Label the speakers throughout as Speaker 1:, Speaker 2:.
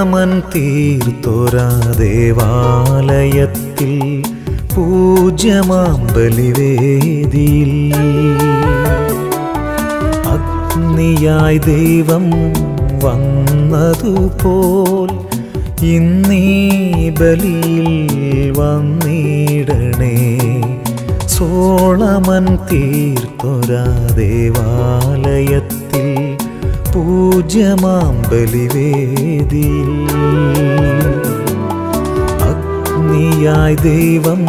Speaker 1: Solomon തീർത്തൊരാ ദേവാലയത്തിൽ പൂജ്യമാം ബലിവേദിയിൽ അഗ്നിയായി ദൈവം വന്നതുപോൽ ഇന്നീ ബലിയിൽ വന്നിടണേ സോളമൻ തീർത്തൊരാ ദേവാലയത്തിൽ പൂജ്യമാം ബലിവേദിയിൽ അഗ്നിയായി ദൈവം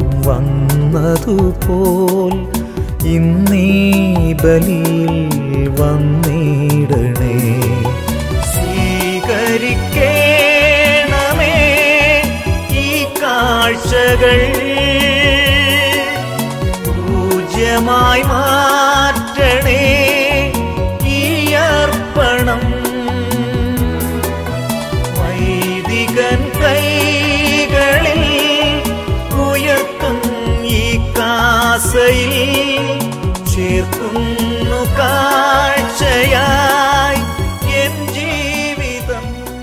Speaker 1: വന്നതുപോൽ ഇന്നീ ബലിയിൽ വന്നിടണേ സ്വീകരിക്കേണമേ ഈ കാഴ്ചകൾ പൂജ്യമായി മാറ്റണേ ഈ അർപ്പണം വൈദികൻ കൈകളിൽ ഉയർത്തും ഈ കാസയിൽ ചേർക്കുന്നു കാഴ്ചയായി എൻ ജീവിതം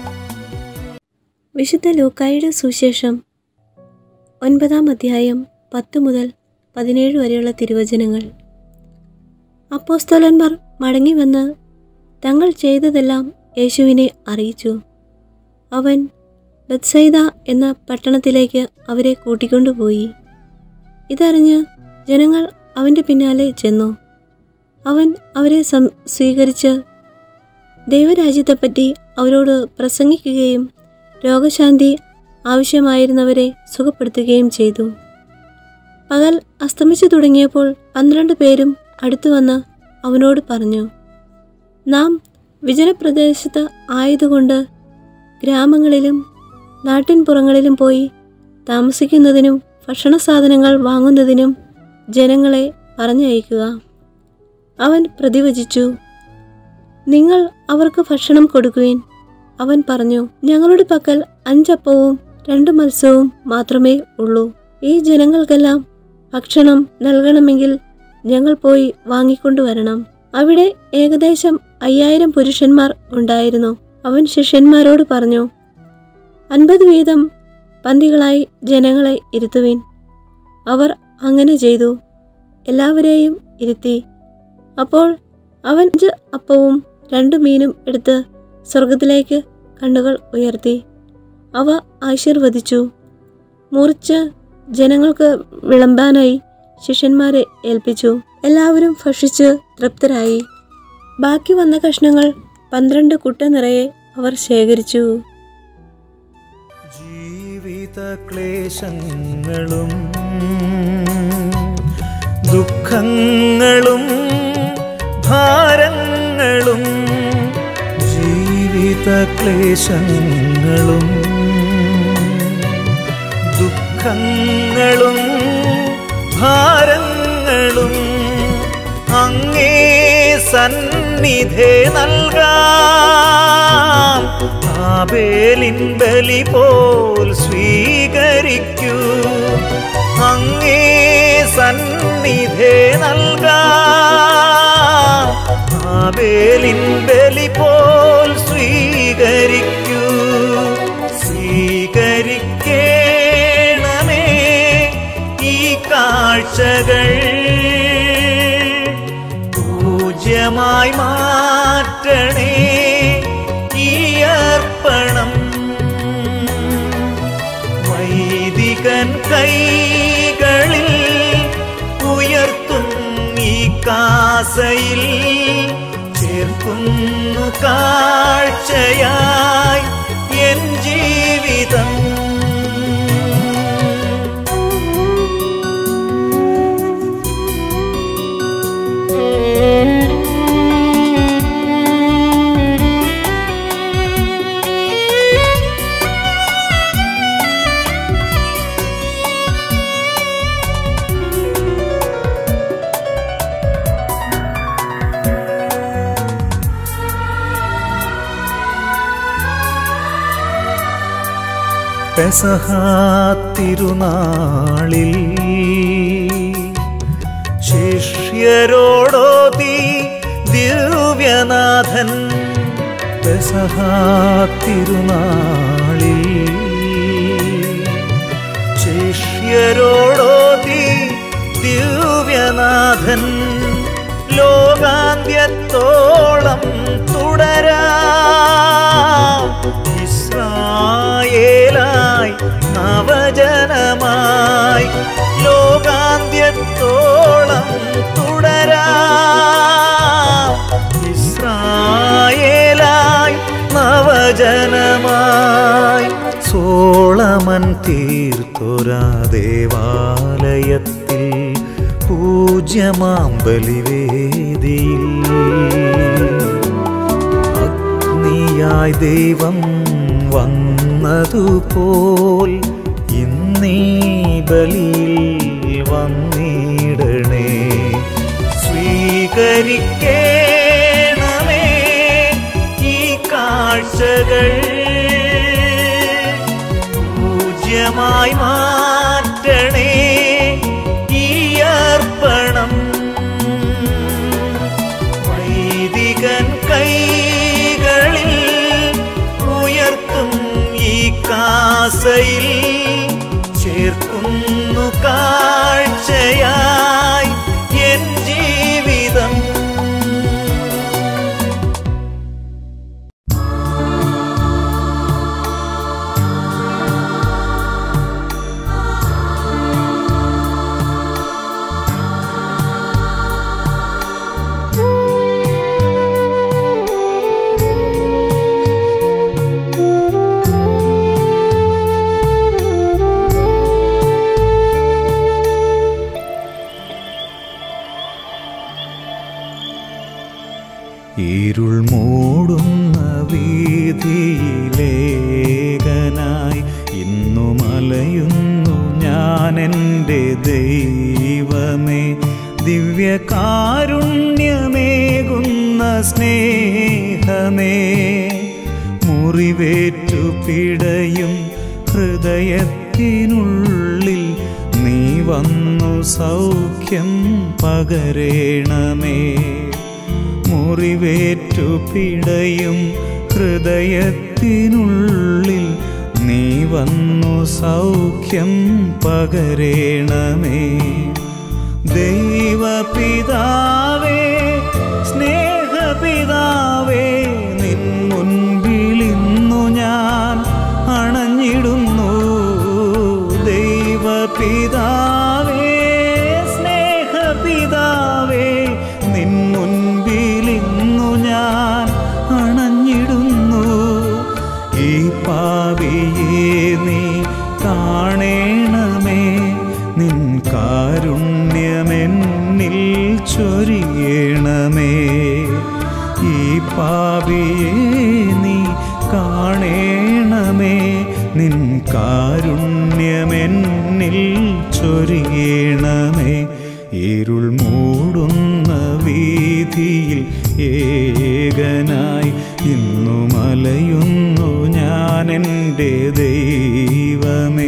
Speaker 2: വിശുദ്ധ ലൂക്കായുടെ സുശേഷം ഒൻപതാം അധ്യായം പത്ത് മുതൽ പതിനേഴ് വരെയുള്ള തിരുവചനങ്ങൾ അപ്പോസ്തലന്മാർ മടങ്ങി വന്ന് തങ്ങൾ ചെയ്തതെല്ലാം യേശുവിനെ അറിയിച്ചു അവൻ ബത്സൈദ എന്ന പട്ടണത്തിലേക്ക് അവരെ കൂട്ടിക്കൊണ്ടുപോയി ഇതറിഞ്ഞ് ജനങ്ങൾ അവൻ്റെ പിന്നാലെ ചെന്നു അവൻ അവരെ സം സ്വീകരിച്ച് ദൈവരാജ്യത്തെപ്പറ്റി അവരോട് പ്രസംഗിക്കുകയും രോഗശാന്തി ആവശ്യമായിരുന്നവരെ സുഖപ്പെടുത്തുകയും ചെയ്തു പകൽ അസ്തമിച്ചു തുടങ്ങിയപ്പോൾ പന്ത്രണ്ട് പേരും അടുത്തു വന്ന് അവനോട് പറഞ്ഞു നാം വിജനപ്രദേശത്ത് ആയതുകൊണ്ട് ഗ്രാമങ്ങളിലും നാട്ടിൻപുറങ്ങളിലും പോയി താമസിക്കുന്നതിനും ഭക്ഷണ സാധനങ്ങൾ വാങ്ങുന്നതിനും ജനങ്ങളെ പറഞ്ഞയക്കുക അവൻ പ്രതിവചിച്ചു നിങ്ങൾ അവർക്ക് ഭക്ഷണം കൊടുക്കുവിൻ അവൻ പറഞ്ഞു ഞങ്ങളുടെ പക്കൽ അഞ്ചപ്പവും രണ്ട് മത്സ്യവും മാത്രമേ ഉള്ളൂ ഈ ജനങ്ങൾക്കെല്ലാം ഭക്ഷണം നൽകണമെങ്കിൽ ഞങ്ങൾ പോയി വാങ്ങിക്കൊണ്ടുവരണം അവിടെ ഏകദേശം അയ്യായിരം പുരുഷന്മാർ ഉണ്ടായിരുന്നു അവൻ ശിഷ്യന്മാരോട് പറഞ്ഞു അൻപത് വീതം പന്തികളായി ജനങ്ങളെ ഇരുത്തുവിൻ അവർ അങ്ങനെ ചെയ്തു എല്ലാവരെയും ഇരുത്തി അപ്പോൾ അവൻ അഞ്ച് അപ്പവും രണ്ടു മീനും എടുത്ത് സ്വർഗത്തിലേക്ക് കണ്ണുകൾ ഉയർത്തി അവ ആശീർവദിച്ചു മുറിച്ച് ജനങ്ങൾക്ക് വിളമ്പാനായി ശിഷ്യന്മാരെ ഏൽപ്പിച്ചു എല്ലാവരും ഭക്ഷിച്ച് തൃപ്തരായി ബാക്കി വന്ന കഷ്ണങ്ങൾ പന്ത്രണ്ട് കുട്ട നിറയെ അവർ ശേഖരിച്ചു
Speaker 1: ജീവിത ക്ലേശങ്ങളും ദുഃഖങ്ങളും ഭാരങ്ങളും ജീവിത ക്ലേശങ്ങളും ദുഃഖങ്ങളും ഭാരങ്ങളും അങ്ങേ സന്നിധേ നൽകാം ആബേലിൻ ബലി പോൽ സ്വീകരിക്കൂ അങ്ങേ സന്നിധേ നൽകാം ആബേലിൻ ബലി പോൽ സ്വീകരിക്കൂ സ്വീകരിക്കേണമേ ഈ കാഴ്ചകൾ പൂജ്യമായി മാറ്റണേ ഈ അർപ്പണം വൈദികൻ കൈകളിൽ ഉയർത്തും ഈ കാസയിൽ ചേർക്കുന്നു കാഴ്ചയായി എൻ ജീവിതം പെസഹാത്തിരുനാളിൽ ശിഷ്യരോടോതി ദിവ്യനാഥൻ പെസഹാത്തിരുനാളിൽ ശിഷ്യരോടോതി ദിവ്യനാഥൻ ലോകാന്ത്യത്തോളം തുടരാം ഇസ്രായേലായി നവജനമായി ലോകാന്ത്യത്തോളം തുടരാം ഇസ്രായേലായി നവജനമായി സോളമൻ തീർത്തൊരാ ദേവാലയത്തിൽ പൂജ്യമാം ബലിവേദിയിൽ അഗ്നിയായി ദൈവം വന്നതുപോൽ ഇന്നീ ബലിയിൽ വന്നിടണേ സ്വീകരിക്കേണമേ ഈ കാഴ്ചകൾ പൂജ്യമായി മാറ്റണേ ഈ അർപ്പണം വൈദികൻ കൈകളിൽ ഉയർത്തും ഈ കാസയിൽ ചേർക്കുന്നു കാഴ്ചയായി എൻ ജീവിതം ഇരുൾ മൂടുന്ന വീതിയിലേകനായി ഇന്നു മലയുന്നു ഞാൻ എൻ്റെ ദൈവമേ ദിവ്യകാരുണ്യമേകുന്ന സ്നേഹമേ മുറിവേറ്റു പിടയും ഹൃദയത്തിനുള്ളിൽ നീ വന്നു സൗഖ്യം പകരേണമേ മുറിവേറ്റു പിടയും ഹൃദയത്തിനുള്ളിൽ നീ വന്നു സൗഖ്യം പകരേണമേ ദൈവപിതാവേ സ്നേഹപിതാവേ നിൻ മുൻപിലിന്നു ഞാൻ അണഞ്ഞിടുന്നു ദൈവപിതാവേ സ്നേഹപിതാവേ നിൻ മുൻപിലിന്നു ഞാൻ അണഞ്ഞിടുന്നു ഈ പാവിയെ നീ കാണേണമേ നിൻ കാരുണ്യമെന്നിൽ ചൊരിയണമേ ഈ പാപിയെ നീ കാണേണമേ നിൻ കാരുണ്യമെന്നിൽ ചൊരിയണമേ ഇരുൾ മൂടുന്ന വീതിയിൽ ഏകനായി ഇന്നു മലയുന്നു ഞാൻ എൻ്റെ ദൈവമേ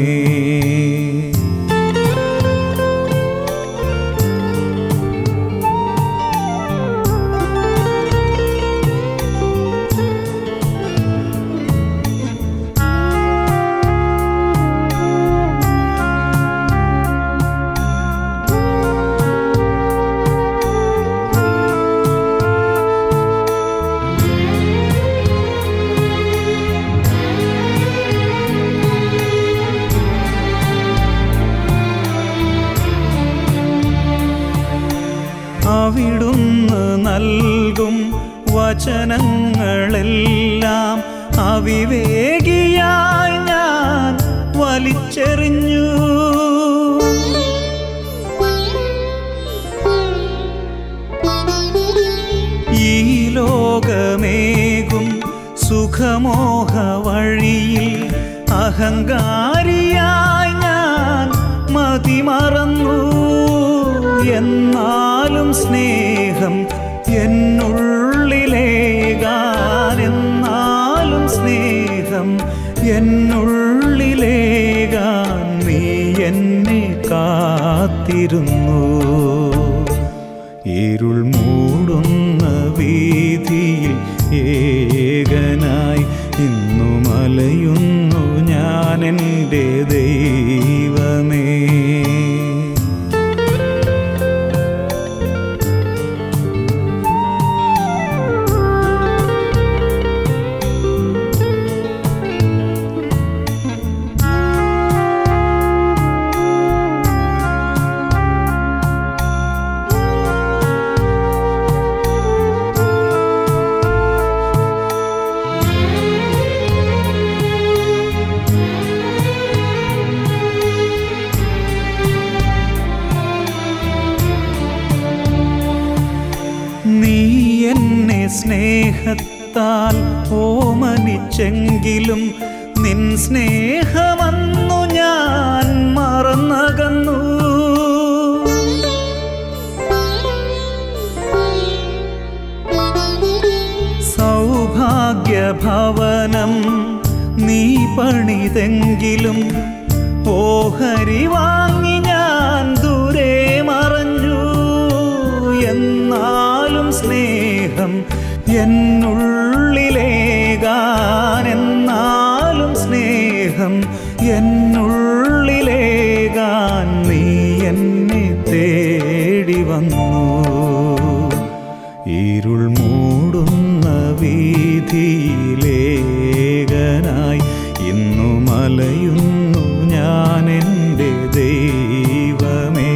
Speaker 1: അവിടുന്ന് നൽകും വചനങ്ങളെല്ലാം അവിവേകിയായി ഞാൻ വലിച്ചെറിഞ്ഞു ഈ ലോകമേകും സുഖമോഹ വഴിയിൽ അഹങ്കാരിയായി ഞാൻ മതിമറന്നു എന്നാലും സ്നേഹം എന്നുള്ളിലേകാൻ എന്നാലും സ്നേഹം എന്നുള്ളിലേകാൻ നീ എന്നെ കാത്തിരുന്നു ഇരുൾ മൂടുന്ന വീതിയിൽ ഏകൻ അലയുന്നു ഞാൻ എൻ്റെ ദൈവമേ നീ എന്നെ സ്നേഹത്താൽ ഓമനിച്ചെങ്കിലും നിൻ സ്നേഹമന്നു ഞാൻ മറന്നകന്നു സൗഭാഗ്യഭവനം നീ പണിതെങ്കിലും ഓഹരി വാങ്ങി ഞാൻ ദൂരെ മറഞ്ഞു എന്നാലും സ്നേഹം എന്നുള്ളിലേകാൻ എന്നാലും സ്നേഹം എന്നുള്ളിലേകാൻ നീ എന്നെ തേടി വന്നു ഇരുൾ മൂടുന്ന വീതിയിലേകനായി ഇന്നു മലയുന്നു ഞാൻ എൻ്റെ ദൈവമേ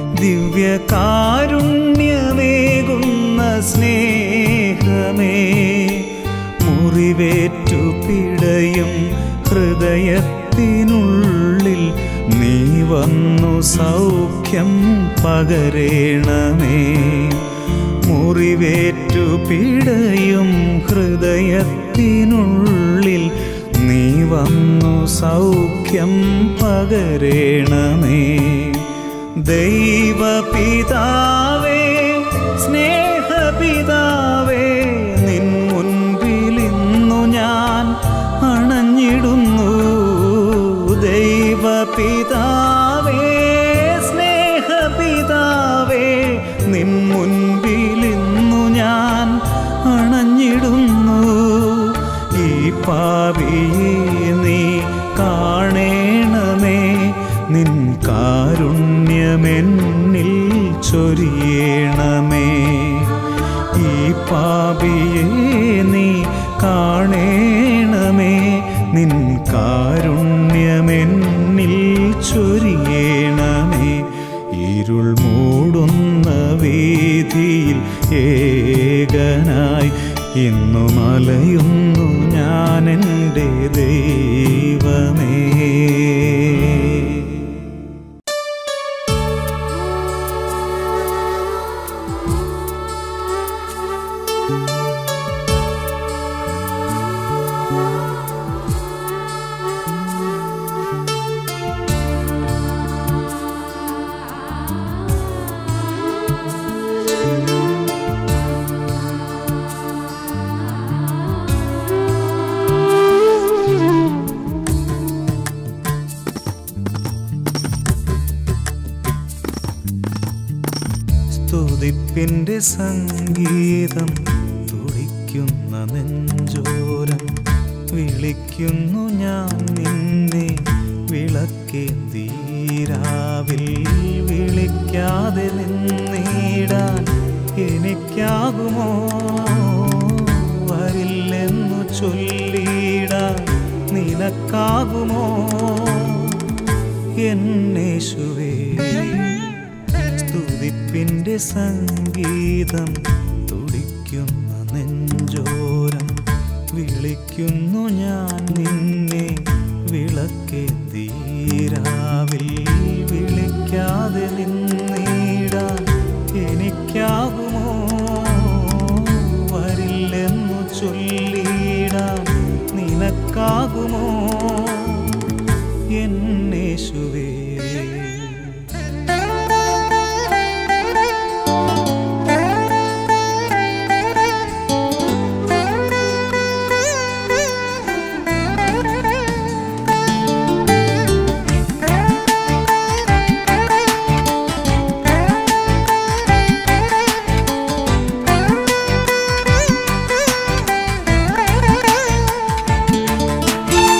Speaker 1: ദിവ്യകാരുണ്യമേകുന്ന സ്നേഹമേ മുറിവേറ്റു പിടയും ഹൃദയത്തിനുള്ളിൽ നീ വന്നു സൗഖ്യം പകരേണമേ മുറിവേറ്റു പിടയും ഹൃദയത്തിനുള്ളിൽ നീ വന്നു സൗഖ്യം പകരേണമേ ദൈവപിതാവേ സ്നേഹപിതാവേ നിൻ മുൻപിൽ ഇന്നു ഞാൻ അണഞ്ഞിടുന്നു ദൈവപിതാവേ സ്നേഹപിതാവേ നിൻ മുൻപിൽ ഇന്നു ഞാൻ അണഞ്ഞിടുന്നു ഈ പാപിയെ നീ കാണേണമേ നിൻ കാരുണ്യമെന്നിൽ ചൊരിയണമേ ഈ പാപിയെ നീ കാണേണമേ നിൻ കാരുണ്യമെന്നിൽ ചൊരിയണമേ ഇരുൾ മൂടുന്ന വീതിയിൽ ഏകനായി ഇന്നു മലയുന്നു ഞാൻ എൻ്റെ ദൈവമേ സ്തുതിപ്പിൻ്റെ സംഗീതം തുടിക്കുന്ന നെഞ്ചോരം വിളിക്കുന്നു ഞാൻ നിന്നെ വിളക്കേന്തീരാവിൽ വിളിക്കാതെ നിന്നിടാൻ എനിക്കാകുമോ വരില്ലെന്നു ചൊല്ലിടാൻ നിനക്കാകുമോ എന്നേശുവേ സ്തുതിപ്പിൻ്റെ സംഗീതം തുടിക്കുന്ന നെഞ്ചോരം വിളിക്കുന്നു ഞാൻ നിന്നെ വിളക്കേന്തീരാവിൽ വിളിക്കാതെ നിന്നിടാൻ എനിക്കാകുമോ വരില്ലെന്നു ചൊല്ലിടാൻ നിനക്കാകുമോ എന്നേശുവേ
Speaker 3: Thank you.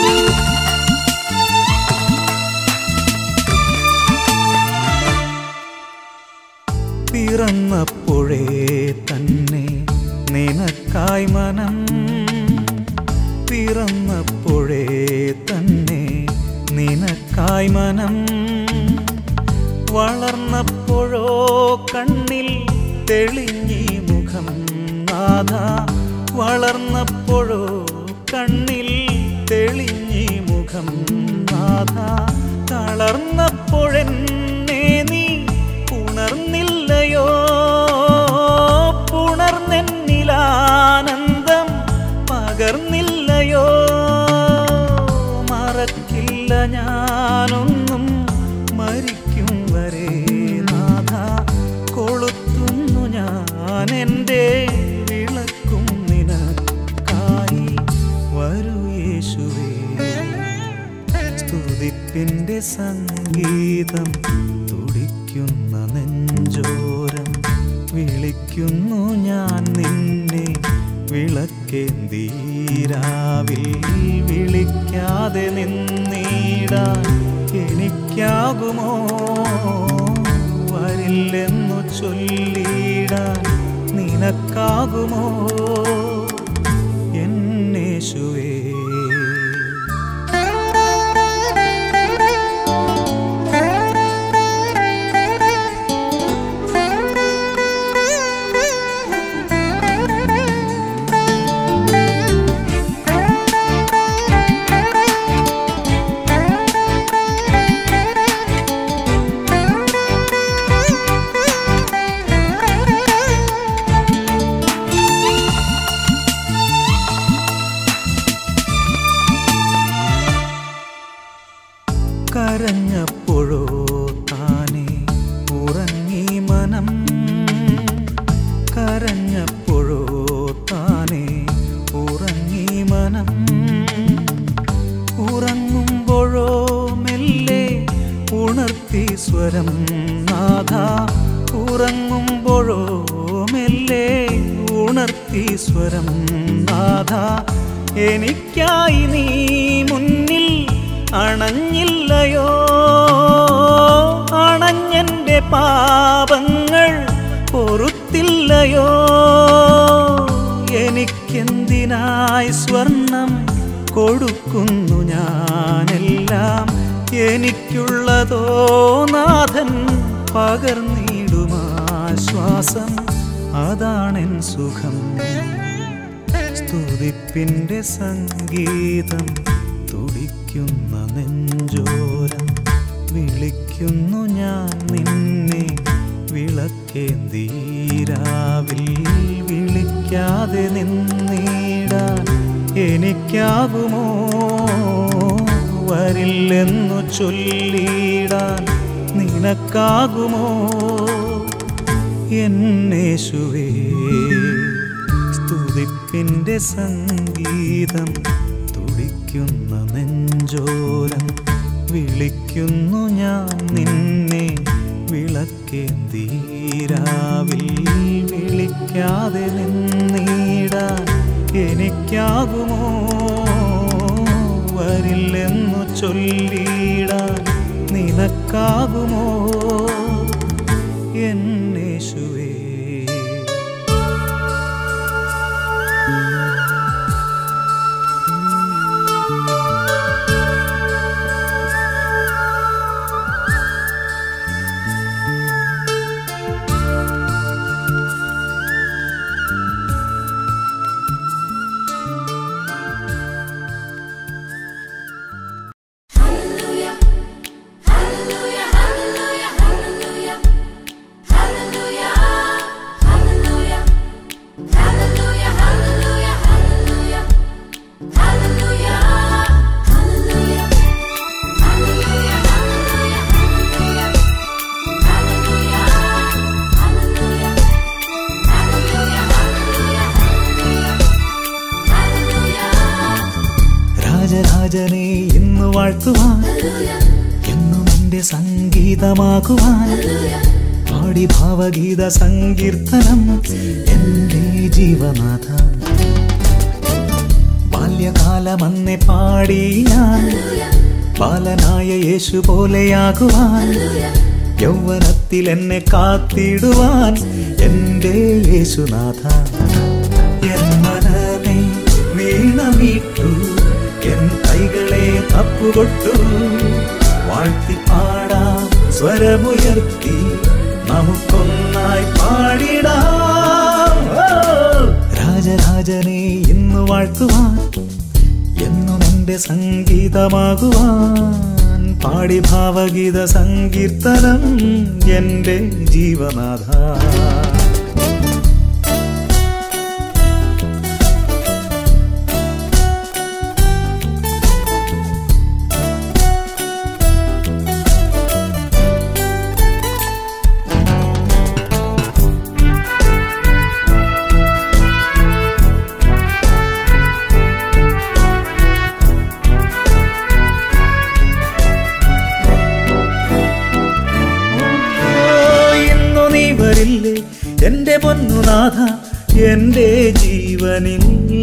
Speaker 1: പിറന്നപ്പോഴേ തന്നെ നിനക്കായി മനം പിറന്നപ്പോഴേ തന്നെ നിനക്കായി മനം വളർന്നപ്പോഴോ കണ്ണിൽ തെളിഞ്ഞി മുഖം നാഥ വളർന്നപ്പോഴോ കണ്ണിൽ തെളിഞ്ഞി മുഖം നാഥ തളർന്നപ്പോഴെന്നെ നീ ഉണർന്നില്ലയോ പുണർന്നെന്നിലാനന്ദം പകർന്നില്ലയോ മറക്കില്ല ഞാനൊന്നും മരിക്കും വരെ നാഥ കൊളുത്തുന്നു ഞാൻ എൻ്റെ വിളക്കും നിനക്കായി വരൂ യേശുവേ സ്തുതിപ്പിൻ്റെ സംഗീതം തുടിക്കുന്ന നെഞ്ചോരം വിളിക്കുന്നു ഞാൻ നിന്നെ വിളക്കേന്തീരാവിൽ വിളിക്കാതെ നിന്നീടാൻ എനിക്കാകുമോ വരില്ലെന്നു ചൊല്ലിടാൻ നിനക്കാകുമോ എന്നേശുവേ കരഞ്ഞപ്പോഴോ താനെ ഉറങ്ങി മനം കരഞ്ഞപ്പോഴോ താനെ ഉറങ്ങി മനം ഉറങ്ങുമ്പോഴോ മെല്ലെ ഉണർത്തി സ്വരം നാഥ ഉറങ്ങുമ്പോഴോ മെല്ലെ ഉണർത്തി സ്വരം നാഥ എനിക്കായി നീ മുന്നിൽ അണഞ്ഞില്ലയോ അണഞ്ഞെൻ്റെ പാപങ്ങൾ പൊറുത്തില്ലയോ എനിക്കെന്തിനായി സ്വർണം കൊടുക്കുന്നു ഞാനെല്ലാം എനിക്കുള്ളതോ നാഥൻ പകർന്നിടുമാശ്വാസം അതാണെൻ സുഖം സ്തുതിപ്പിൻ്റെ സംഗീതം തുടിക്കുന്ന നെഞ്ചോരം വിളിക്കുന്നു ഞാൻ നിന്നെ വിളക്കേന്തീരാവിൽ വിളിക്കാതെ നിന്നീടാൻ എനിക്കാകുമോ വരില്ലെന്നു ചൊല്ലിടാൻ നിനക്കാകുമോ എന്നേശുവേ സ്തുതിപ്പിൻ്റെ സംഗീതം തുടിക്കുന്ന നെഞ്ചോരം വിളിക്കുന്നു ഞാൻ നിന്നെ വിളക്കേന്തീരാവിൽ വിളിക്കാതെ നിന്നീടാൻ എനിക്കാകുമോ വരില്ലെന്നു ചൊല്ലിടാൻ നിനക്കാകുമോ എന്നേശുവേ രാജരാജനെ ഇന്ന് വാഴ്ത്തുവാൻ എന്നും എന്റെ സംഗീതമാകുവാൻ പാടി ഭാവഗീത സങ്കീർത്തനം എന്റെ ജീവനാഥ ബാല്യകാലമന്നെ പാടി ഞാൻ ബാലനായ യേശു പോലെയാകുവാൻ യൗവനത്തിൽ എന്നെ കാത്തിടുവാൻ എന്റെ യേശുനാഥ എൻ മനമേ വീണമീട്ടു എൻ കൈകളെ തപ്പുകൊട്ടു വാഴ്ത്തി പാടാം സ്വരമുയർത്തി നമുക്കൊന്നായി പാടിടാം ഓ! രാജരാജനെ ഇന്ന് വാഴ്ത്തുവാൻ എന്നും എന്റെ സംഗീതമാകുവാൻ പാടി ഭാവഗീത സങ്കീർത്തനം എന്റെ ജീവനാഥ ഓ, ഇന്നു നീ വരില്ലേ എന്റെ പൊന്നുനാഥ എന്റെ ജീവനിൽ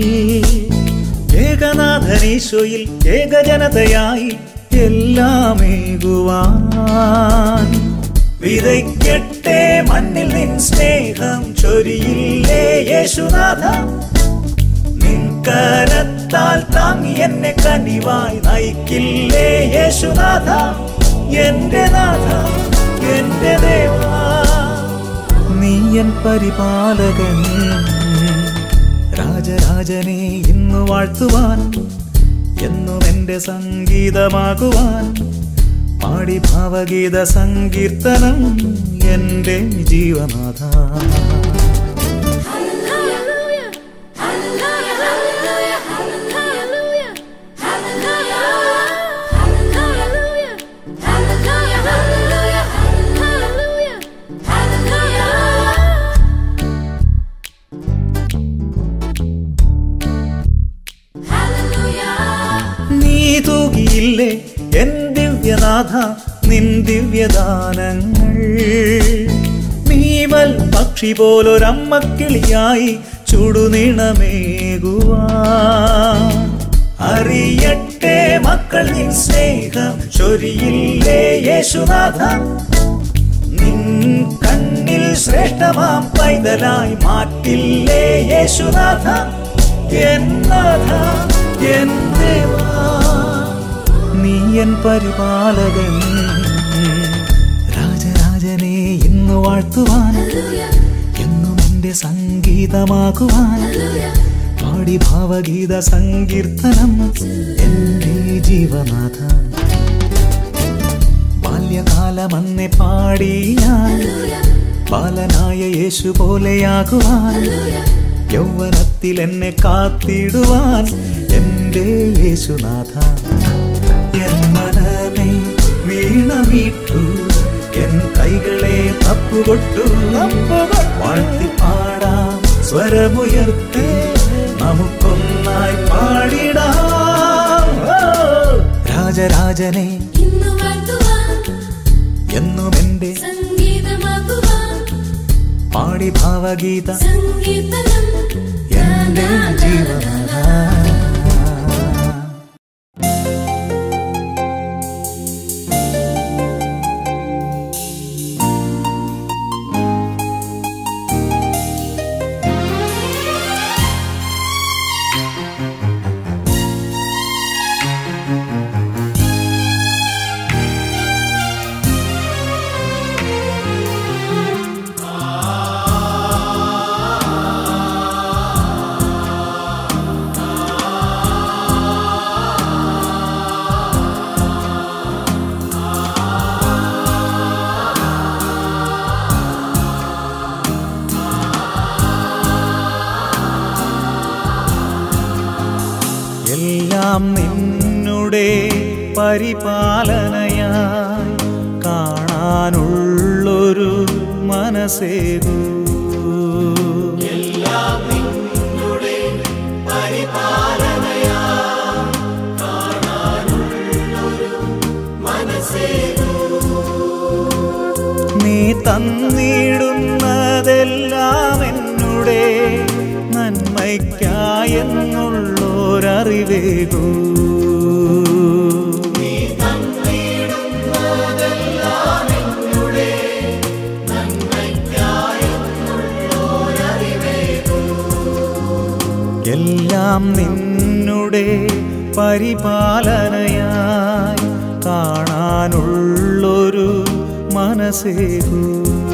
Speaker 1: ഏകനാഥനീശോയിൽ ഏകജനതയായി എല്ലാമേകുവാൻ വിതയ്ക്കട്ടെ മണ്ണിൽ നിൻ സ്നേഹം ചൊരിയില്ലേ യേശുനാഥ നിൻ കരത്താൽ താങ്ങി എന്നെ കനിവായി നയിക്കില്ലേ യേശുനാഥ എന്റെ നാഥ എന്റെ ദേവാ നീ എൻ പരിപാലകൻ രാജരാജനെ ഇന്ന് വാഴ്ത്തുവാൻ എന്നും എന്റെ സംഗീതമാകുവാൻ പാടി ഭാവഗീത സങ്കീർത്തനം എന്റെ ജീവനാഥ
Speaker 3: Hallelujah. Hallelujah. Hallelujah. Hallelujah. Hallelujah. Hallelujah. Hallelujah. Hallelujah. Hallelujah. Hallelujah.
Speaker 1: നീ തൂകിയില്ലേ എൻ ദിവ്യനാഥ നിൻ ദിവ്യദാനങ്ങൾ നീവൽ പക്ഷി പോലൊരമ്മക്കിളിയായി ചുടുനിണമേകുവാൻ അറിയട്ടെ മക്കൾ നിൻ സ്നേഹം ചൊരിയില്ലേ യേശുനാഥ നിൻ കണ്ണിൽ ശ്രേഷ്ഠമാം പൈതലായി മാറ്റില്ലേ യേശുനാഥ എന്നാഥ എൻ ദേവാ നീ എൻ പരിപാലകൻ രാജരാജനെ ഇന്ന് വാഴ്ത്തുവാൻ എന്നും എന്റെ സംഗീതമാകുവാൻ പാടി ഭാവഗീത സങ്കീർത്തനം എന്റെ ജീവനാഥ ബാല്യകാലമന്നെ പാടി ഞാൻ ബാലനായ യേശു പോലെയാകുവാൻ യൗവനത്തിൽ എന്നെ കാത്തിടുവാൻ എന്റെ യേശുനാഥ എൻ മനമേ വീണമീട്ടു എൻ കൈകളെ തപ്പുകൊട്ടു വാഴ്ത്തി പാടാം സ്വരമുയർത്തി നമുക്കൊന്നായി പാടിടാം ഓ! രാജരാജനെ
Speaker 3: ഇന്നു വാഴ്ത്തുവാൻ
Speaker 1: എന്നും എന്റെ
Speaker 3: സംഗീതമാക്കുവാൻ
Speaker 1: പാടി ഭാവഗീത
Speaker 3: സങ്കീർത്തനം
Speaker 1: എന്റെ ജീവനാഥ എല്ലാം നിന്നുടെ പരിപാലനയായി കാണാനുള്ളൊരു മനസ്സേകൂ നീ തന്നിടുന്നതെല്ലാം എന്നുടെ നന്മയ്ക്കായെന്നുള്ളൊരറിവേകൂ പരിപാലനയായി കാണാനുള്ളൊരു മനസ്സേകൂ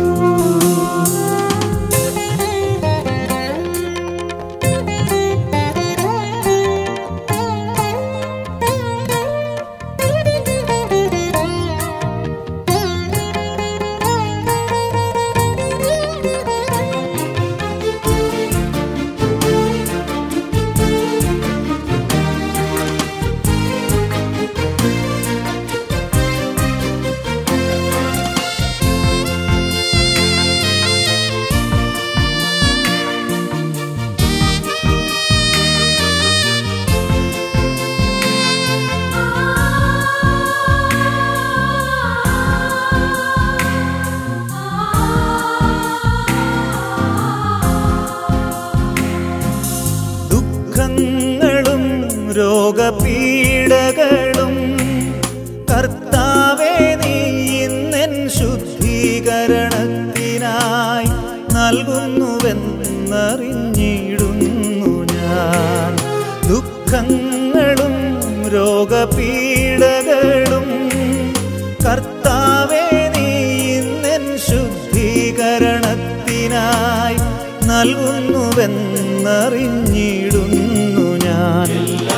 Speaker 1: ദുഃഖങ്ങളും രോഗപീഡകളും കർത്താവേ നീ ഇന്നെൻ ശുദ്ധീകരണത്തിനായി നൽകുന്നുവെന്നറിഞ്ഞിടുന്നു ഞാൻ ദുഃഖങ്ങളും രോഗപീഡകളും കർത്താവേ നീ ഇന്നെൻ ശുദ്ധീകരണത്തിനായി നൽകുന്നുവെന്നറിഞ്ഞിടുന്നു ഞാൻ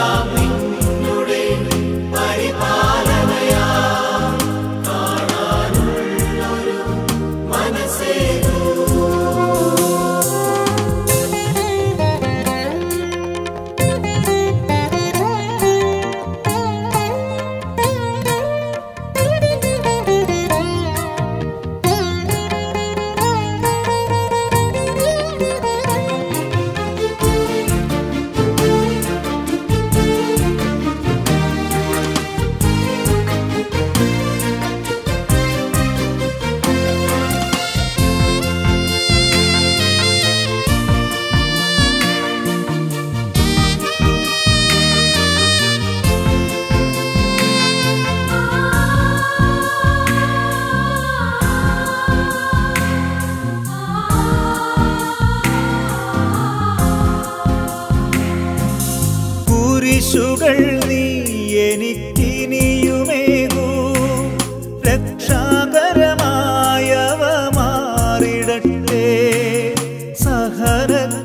Speaker 1: കുരിശുകൾ നീ എനിക്കിനിയുമേകൂ രക്ഷാകരമായവ മാറിടട്ടെ സഹനത്തിനായുള്ള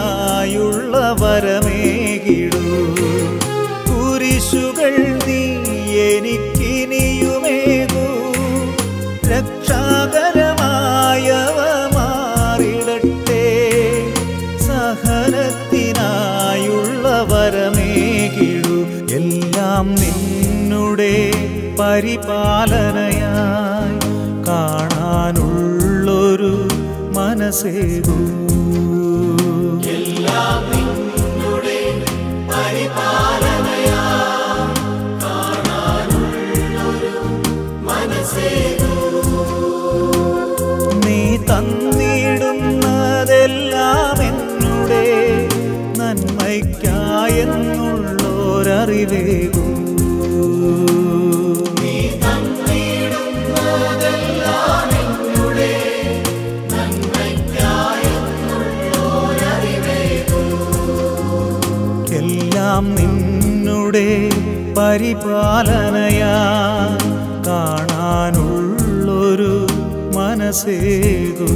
Speaker 1: വരമേകിടൂ കുരിശുകൾ നീ എനിക്കിനിയുമേകൂ രക്ഷാകരമായവ മാറിടട്ടെ സഹനത്തിനായുള്ള വരമേകിടു എല്ലാം നിന്നുടെ പരിപാലനയായി കാണാനുള്ളൊരു മനസ്സേകൂ നീ തന്നിടുന്നതെല്ലാം എന്നുടെ നന്മയ്ക്കായെന്നുള്ളോരറിവേകൂ എല്ലാം നിന്നുടെ പരിപാലനയാ കാണാനുള്ളൊരു മനസ്സേകൂ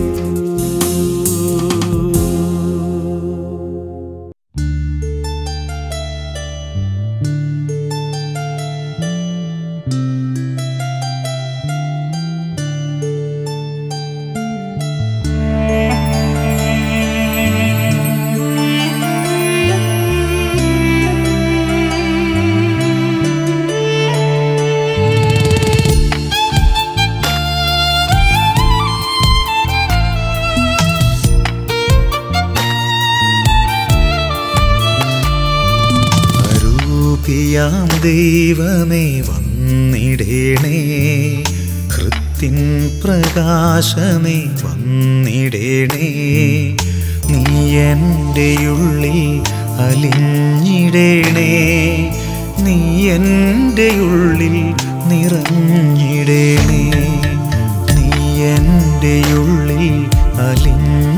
Speaker 1: അരൂപിയാം ദൈവമേ വന്നിടേണേ കൃത്തിൻ പ്രകാശമേ വന്നിടേണേ നീ എൻ്റെ ഉള്ളിൽ അലിഞ്ഞിടേണേ നീ എൻ്റെ ഉള്ളിൽ നിറഞ്ഞിടേണേ നീ എൻ്റെ ഉള്ളിൽ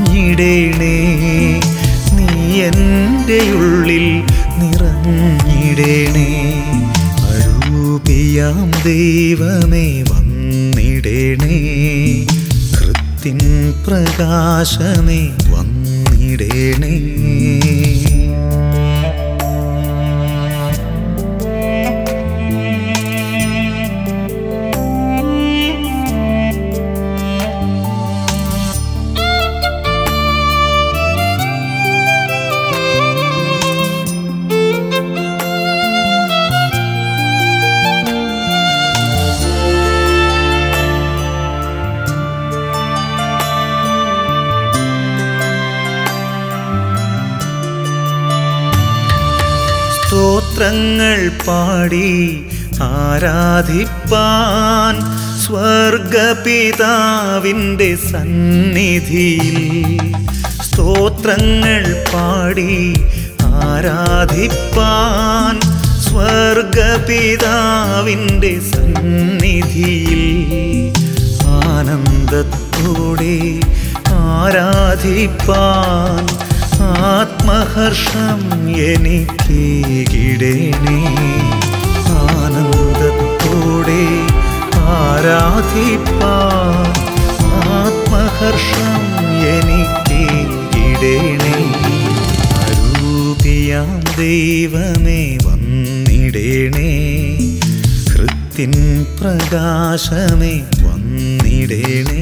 Speaker 1: അലിഞ്ഞിടേണേ നീ എൻ്റെ ഉള്ളിൽ നിറഞ്ഞിടേണേ വന്നിടേണേ അരൂപിയാം ദൈവമേ വന്നിടേണേ കൃത്തിൻ പ്രകാശമേ വന്നിടേണേ സ്തോത്രങ്ങൾ പാടി ആരാധിപ്പാൻ സ്വർഗപിതാവിൻ്റെ സന്നിധിയിൽ സ്തോത്രങ്ങൾ പാടി ആരാധിപ്പാൻ സ്വർഗപിതാവിൻ്റെ സന്നിധിയിൽ ആനന്ദത്തോടെ ആരാധിപ്പാൻ ആത്മഹർഷം എനിക്കേകിടേണേ ആനന്ദത്തോടെ ആരാധിപ്പാൻ ആത്മഹർഷം എനിക്കേകിടേണേ അരൂപിയാം ദൈവമേ വന്നിടേണേ കൃത്തിൻ പ്രകാശമേ വന്നിടേണേ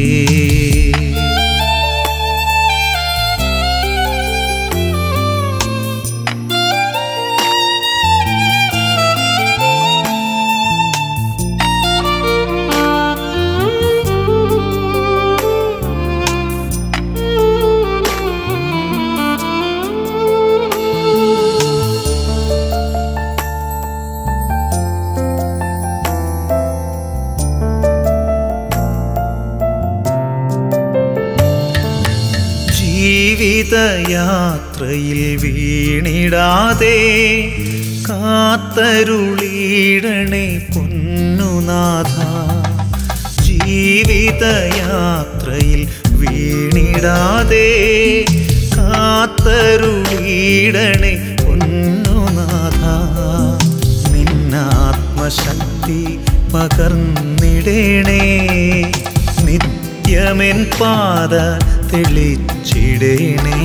Speaker 1: ജീവിതയാത്രയിൽ വീണിടാതെ കാത്തരുളീടണേ പൊന്നുനാഥ ജീവിതയാത്രയിൽ വീണിടാതെ കാത്തരുളീടണേ പൊന്നുനാഥ നിന്നാത്മശക്തി പകർന്നിടണേ നിത്യമെൻ പാത തെളിച്ചിടേണേ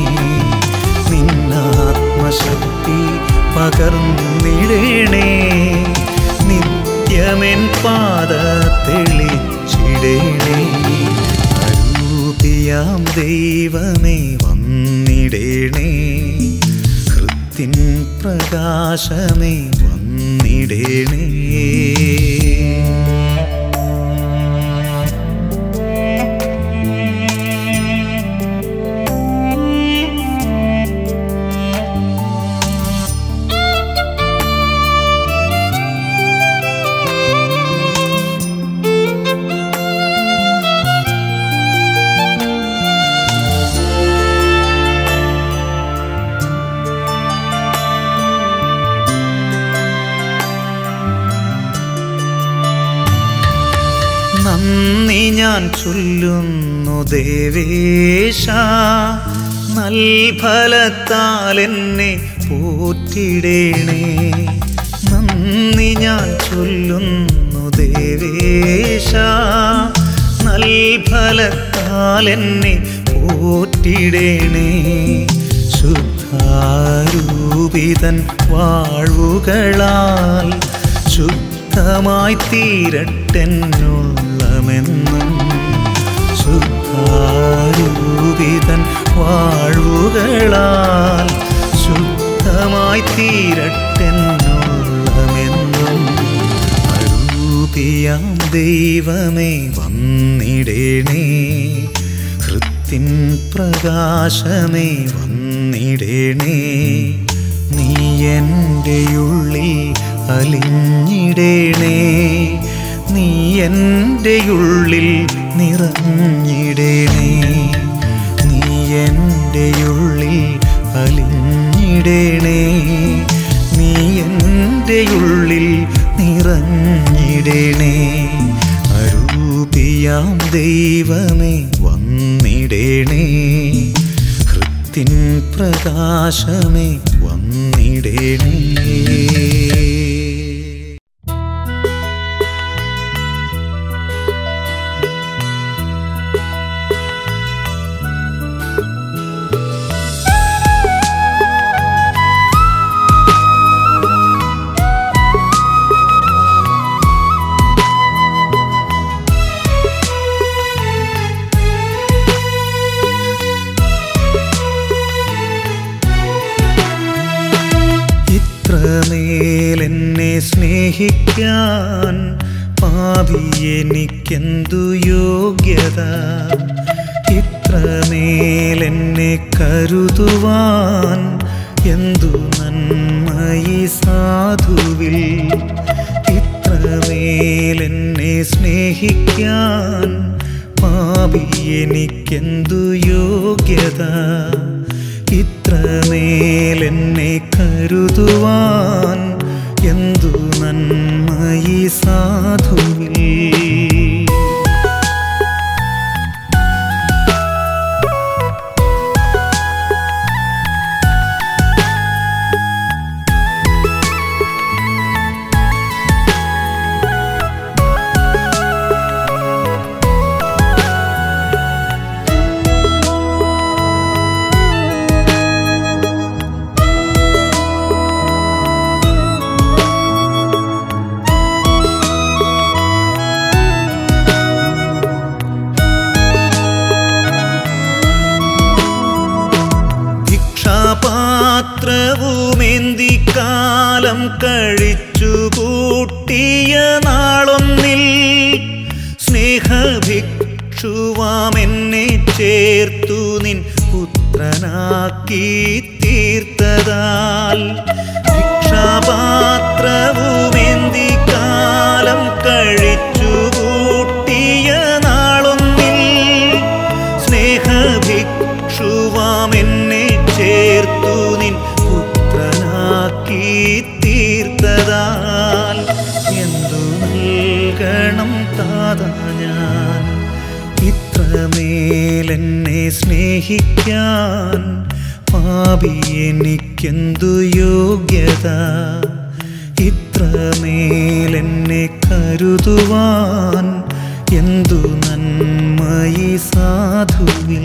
Speaker 1: നിന്നാത്മശക്തി പകർന്നിടേണേ നിത്യമെൻ പാത തെളിച്ചിടേണേ അരൂപിയാം ദൈവമേ വന്നിടേണേ കൃത്തിൻ പ്രകാശമേ വന്നിടേണേ നന്ദി ഞാൻ ചൊല്ലുന്നു ദേവേശ നൽഫലത്താൽ എന്നെ പോറ്റിടേണേ നന്ദി ഞാൻ ചൊല്ലുന്നു ദേവേശ നൽഫലത്താൽ എന്നെ പോറ്റിടേണേ ശുദ്ധാരൂപിതൻ വാഴ്വുകളാൽ ശുദ്ധമായി തീരട്ടെന്നുള്ളമെന്നും ശുദ്ധാരൂപിതൻ വാഴ്വുകളാൽ ശുദ്ധമായി തീരട്ടെന്നുള്ളമെന്നും അരൂപിയാം ദൈവമേ വന്നിടേണേ കൃത്തിൻ പ്രകാശമേ വന്നിടേണേ നീ എൻ്റെ ഉള്ളിൽ അലിഞ്ഞിടേണേ നീ എൻ്റെ ഉള്ളിൽ നിറഞ്ഞിടേണേ നീ എൻ്റെ ഉള്ളിൽ അലിഞ്ഞിടേണേ നീ എൻ്റെ ഉള്ളിൽ നിറഞ്ഞിടേണേ അരൂപിയാം ദൈവമേ വന്നിടേണേ കൃത്തിൻ പ്രകാശമേ വന്നിടേണേ കരുതിടേണേ ഇത്രമേൽ എന്നെ സ്നേഹിക്കാൻ പാപി എനിക്കെന്തു യോഗ്യത ഇത്രമേൽ എന്നെ കരുതുവാൻ എന്തു നന്മയി സാധുവിൽ ഇത്രമേൽ എന്നെ സ്നേഹിക്കാൻ പാപി എനിക്കെന്തു യോഗ്യത ഇത്രമേൽ എന്നെ കരുതുവാൻ എന്തു നന്മയി സാധുവിൽ ഭിക്ഷാപാത്രവുമേന്തി കാലം കഴിച്ചു കൂട്ടിയ നാളൊന്നിൽ സ്നേഹഭിക്ഷുവാം എന്നെ ചേർത്തു നിൻ പുത്രനാക്കി തീർത്തതാൽ ഭിക്ഷാപാത്രവുമേന്തി കാലം കഴിച്ചു കൂട്ടിയ നാളൊന്നിൽ സ്നേഹഭിക്ഷുവാം എന്നെ ചേർത്തു നിൻ പുത്രനാക്കി തീർത്തതാൽ എന്തു നൽകണം താതാ ഞാൻ ഇത്രമേൽ എന്നെ സ്നേഹിക്കാൻ പാപി എനിക്കെന്തു യോഗ്യത ഇത്രമേൽ എന്നെ കരുതുവാൻ എന്തു നന്മയി സാധുവിൽ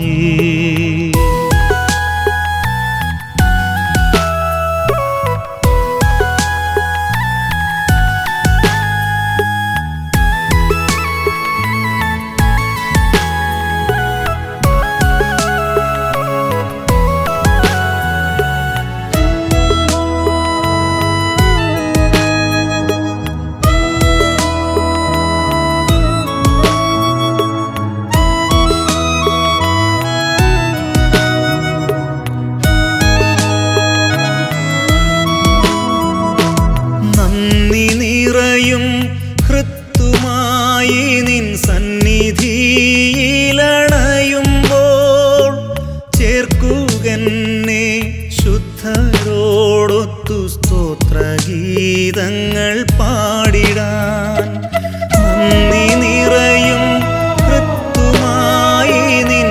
Speaker 1: നന്ദി നിറയും ഹൃത്തുമായി നിൻ സന്നിധിയിലണയുമ്പോൾ ചേർക്കുകന്നെ ശുദ്ധരോടൊത്തു സ്തോത്രഗീതങ്ങൾ പാടിടാൻ നന്ദി നിറയും ഹൃത്തുമായി നിൻ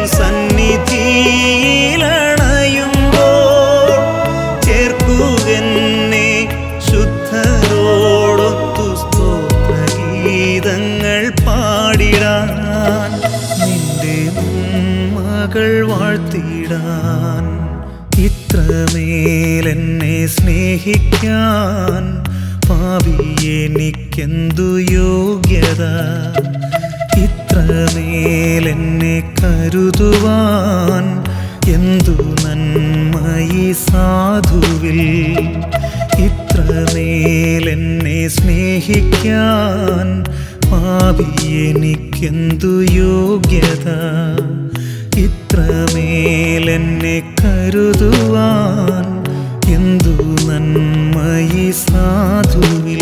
Speaker 1: സന്നിധിയിലണയുമ്പോൾ ചേർക്കുകന്നെ ശുദ്ധരോടൊത്തു സ്തോത്രഗീതങ്ങൾ പാടിടാൻ നിന്റെ മകൾ വാഴ്ത്തിടാൻ ഇത്രമേൽ എന്നെ സ്നേഹിക്കാൻ പാവി എനിക്കെന്തു യോഗ്യത ഇത്രമേൽ എന്നെ കരുതുവാൻ എന്തു നന്മയി സാധുവിൽ ഇത്രമേൽ എന്നെ സ്നേഹിക്കാൻ പാവി എനിക്കെന്തു യോഗ്യത ഇത്രമേൽ എന്നെ കരുതുവാൻ എന്തു നന്മയി സാധുവിൽ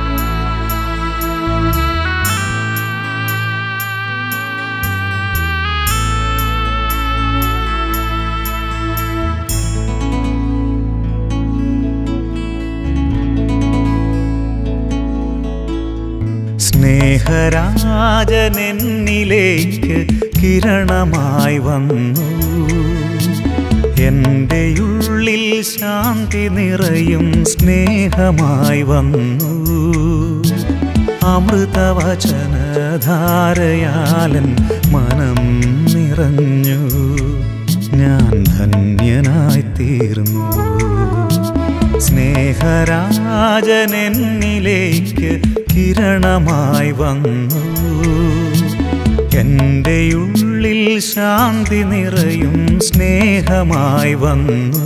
Speaker 3: യേശുവേ
Speaker 1: സ്നേഹരാജൻ എന്നിലേക്ക് കിരണമായി വന്നു എൻ്റെ ഉള്ളിൽ ശാന്തി നിറയും സ്നേഹമായി വന്നു അമൃതവചനധാരയാലൻ മനം നിറഞ്ഞു ഞാൻ ധന്യനായി തീർന്നു സ്നേഹരാജൻ എന്നിലേക്ക് കിരണമായി വന്നു എൻ്റെ ഉള്ളിൽ ശാന്തി നിറയും സ്നേഹമായി വന്നു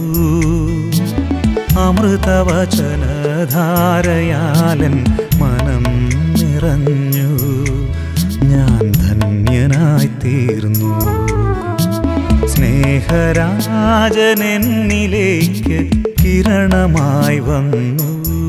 Speaker 1: അമൃതവചനധാരയാലൻ മനം നിറഞ്ഞു ഞാൻ ധന്യനായി തീർന്നു സ്നേഹരാജൻ എന്നിലേക്ക് കിരണമായി വന്നു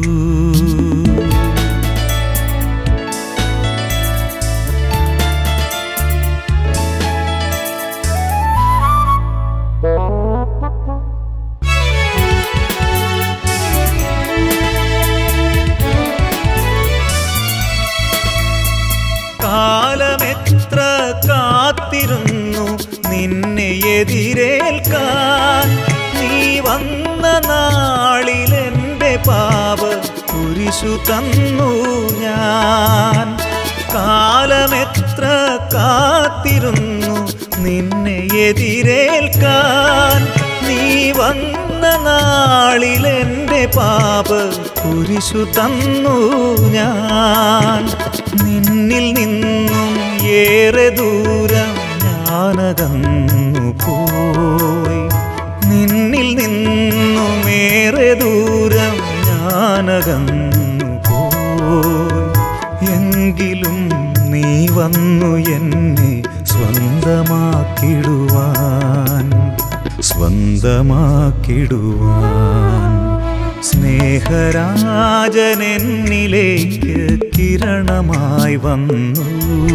Speaker 1: കാലമെത്ര കാത്തിരുന്നു നിന്നെ എതിരേൽക്കാൻ നീ വന്ന നാളിൽ എൻ്റെ പാപ കുരിശു തന്നു ഞാൻ കാലമെത്ര കാത്തിരുന്നു നിന്നെ എതിരേൽക്കാൻ നീ വന്ന നാളിൽ എൻ്റെ പാപ കുരിശു തന്നു ഞാൻ നിന്നിൽ നിന്നും ഏറെ ദൂരം ഞാനകന്നു പോയി നിന്നിൽ നിന്നും ഏറെ ദൂരം ഞാനകന്നു പോയി എങ്കിലും നീ വന്നു എന്നെ സ്വന്തമാക്കിടുവാൻ സ്വന്തമാക്കിടുവാൻ സ്നേഹരാജൻ എന്നിലേക്ക് കിരണമായി വന്നു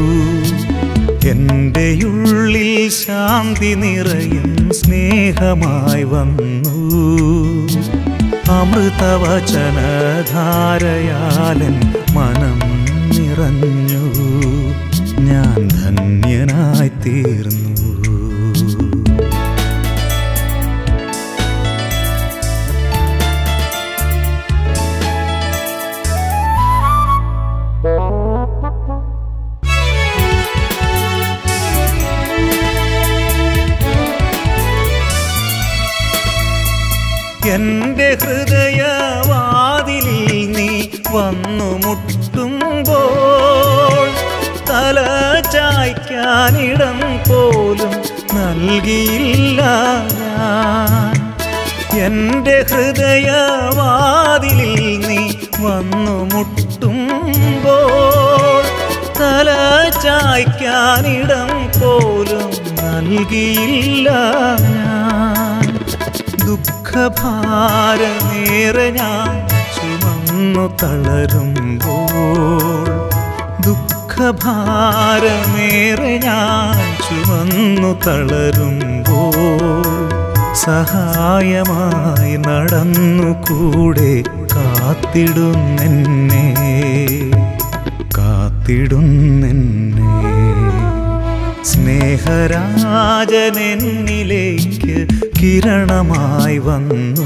Speaker 1: എൻ്റെ ഉള്ളിൽ ശാന്തി നിറയും സ്നേഹമായി വന്നു അമൃതവചനധാരയാലൻ മനം നിറഞ്ഞു ഞാൻ ധന്യനായി തീർന്നു എന്റെ ഹൃദയവാതിലിൽ നീ വന്നു മുട്ടുമ്പോൾ തല ചായ്ക്കാനിടം പോലും നൽകിയില്ല ഞാൻ എന്റെ ഹൃദയവാതിലിൽ നീ വന്നു മുട്ടുമ്പോൾ തല ചായ്ക്കാനിടം പോലും നൽകിയില്ല ഞാൻ ദുഃഖഭാരമേറെ ഞാൻ ചുമന്നു തളരുമ്പോൾ ദുഃഖഭാരമേറെ ഞാൻ ചുമന്നു തളരുമ്പോൾ സഹായമായി നടന്നു കൂടെ കാത്തിടുന്നെന്നെ കാത്തിടുന്നെന്നെ സ്നേഹരാജൻ എന്നിലേക്ക് കിരണമായി വന്നു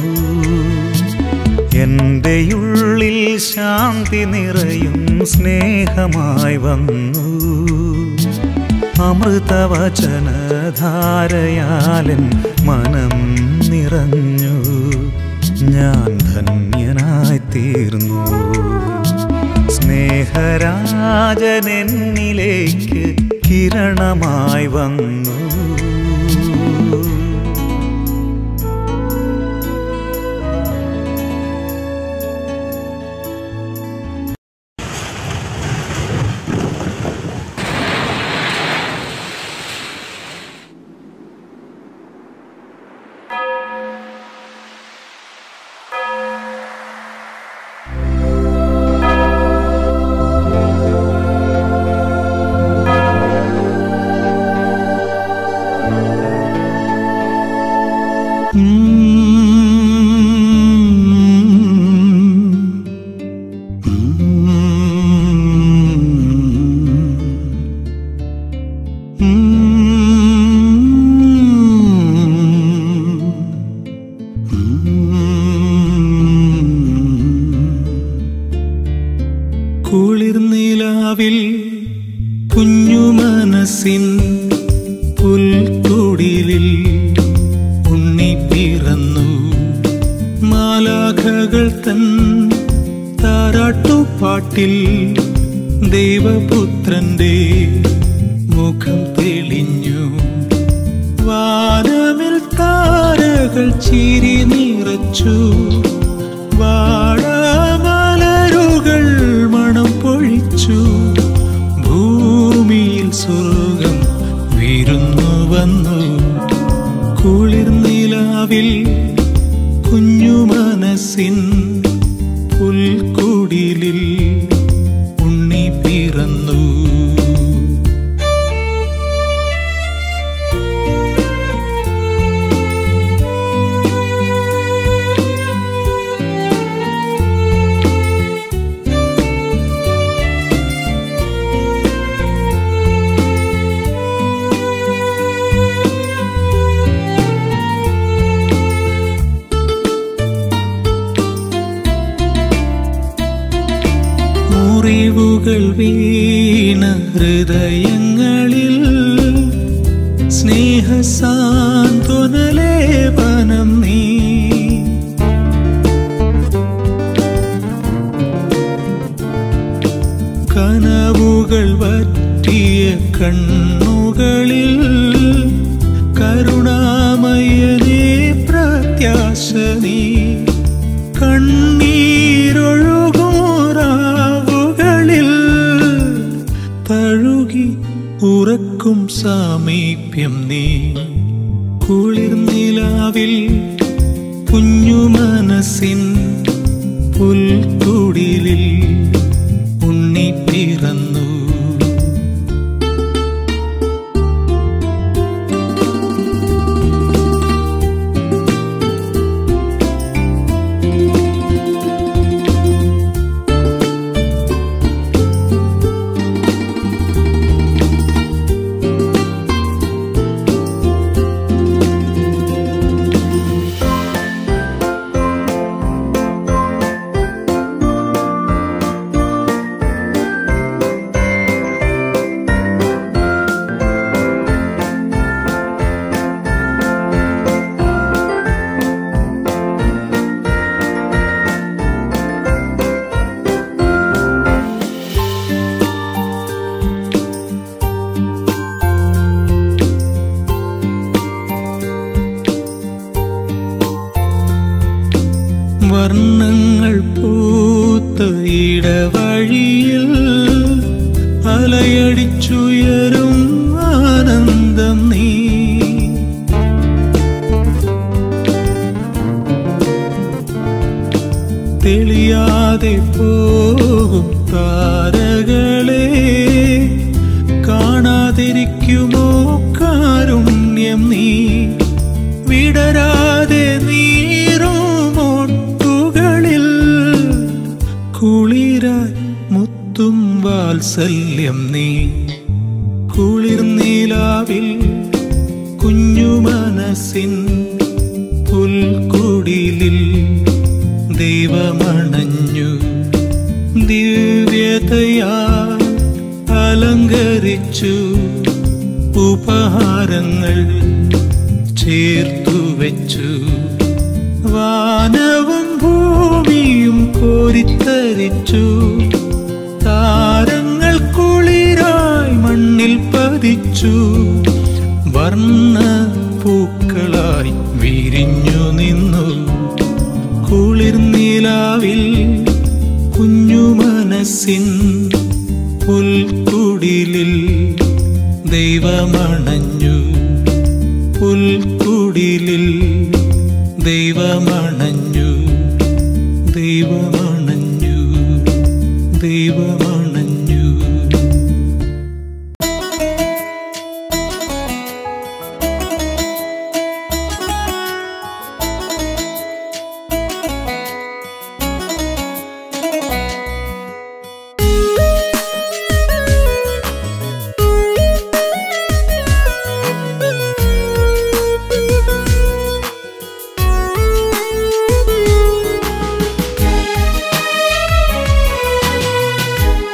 Speaker 1: എൻ്റെ ഉള്ളിൽ ശാന്തി നിറയും സ്നേഹമായി വന്നു അമൃതവചനധാരയാലൻ മനം നിറഞ്ഞു ഞാൻ ധന്യനായി തീർന്നു സ്നേഹരാജൻ എന്നിലേക്ക് കിരണമായി വന്നു
Speaker 4: പിറന്നു മാലാഖകൾ തൻ താരാട്ടുപാട്ടിൽ ദൈവപുത്രന്റെ മുഖം തെളിഞ്ഞു വാനമിൽ താരകൾ ചിരി നിറച്ചു വാടാമലരുകൾ മണം പൊഴിച്ചു ഭൂമിയിൽ സ്വർഗം വിരുന്നു വന്നു കുളിർനിലാവിൽ കുഞ്ഞു മനസ്സിൻ പുൽക്കുടിലിൽ ഉണ്ണി പിറന്നു മുറിവുകൾ വീണ ഹൃദയങ്ങളിൽ സ്നേഹസാന്ത്വനലേപനം നീ കനവുകൾ വറ്റിയ കണ്ണുകളിൽ കരുണാമയനേ പ്രത്യാശ നീ കണ്ണീരൊഴുകുറാവുകളിൽ തഴുകി ഉറക്കും സാമീപ്യം നീ കുളിർനിലാവിൽ കുഞ്ഞു മനസ്സിൻ പുൽക്കുടിലിൽ ഉണ്ണി പിറന്നു വർണ്ണങ്ങൾ പൂത്ത ഇടവഴിയിൽ അലയടിച്ചുയരും ആനന്ദം നീ തെളിയാതെ പോകും താരകളെ കാണാതിരിക്കുമോ കാരുണ്യം നീ വിടരാതെ നീറുമൊട്ടുകളിൽ കുളിരായി മുത്തും വാത്സല്യം നീ കുളിർനീലാവിൽ കുഞ്ഞു മനസ്സിൻ പുൽക്കുടിലിൽ ദൈവമണഞ്ഞു ദിവ്യതയാ അലങ്കരിച്ചു ഉപഹാരങ്ങൾ ചേർത്തു വെച്ചു വാനവും ഭൂമിയും കോരിത്തരിച്ചു താരങ്ങൾ കുളിരായി മണ്ണിൽ പതിച്ചു വർണ്ണ പൂക്കളായി വിരിഞ്ഞു നിന്നു കുളിർനിലാവിൽ കുഞ്ഞു മനസ്സിൻ പുൽക്കുടിലിൽ ദൈവമണഞ്ഞു പുൽക്കുടിലിൽ ദൈവമണഞ്ഞു ദൈവമണഞ്ഞു ദൈവമണഞ്ഞു
Speaker 3: യേശുവേ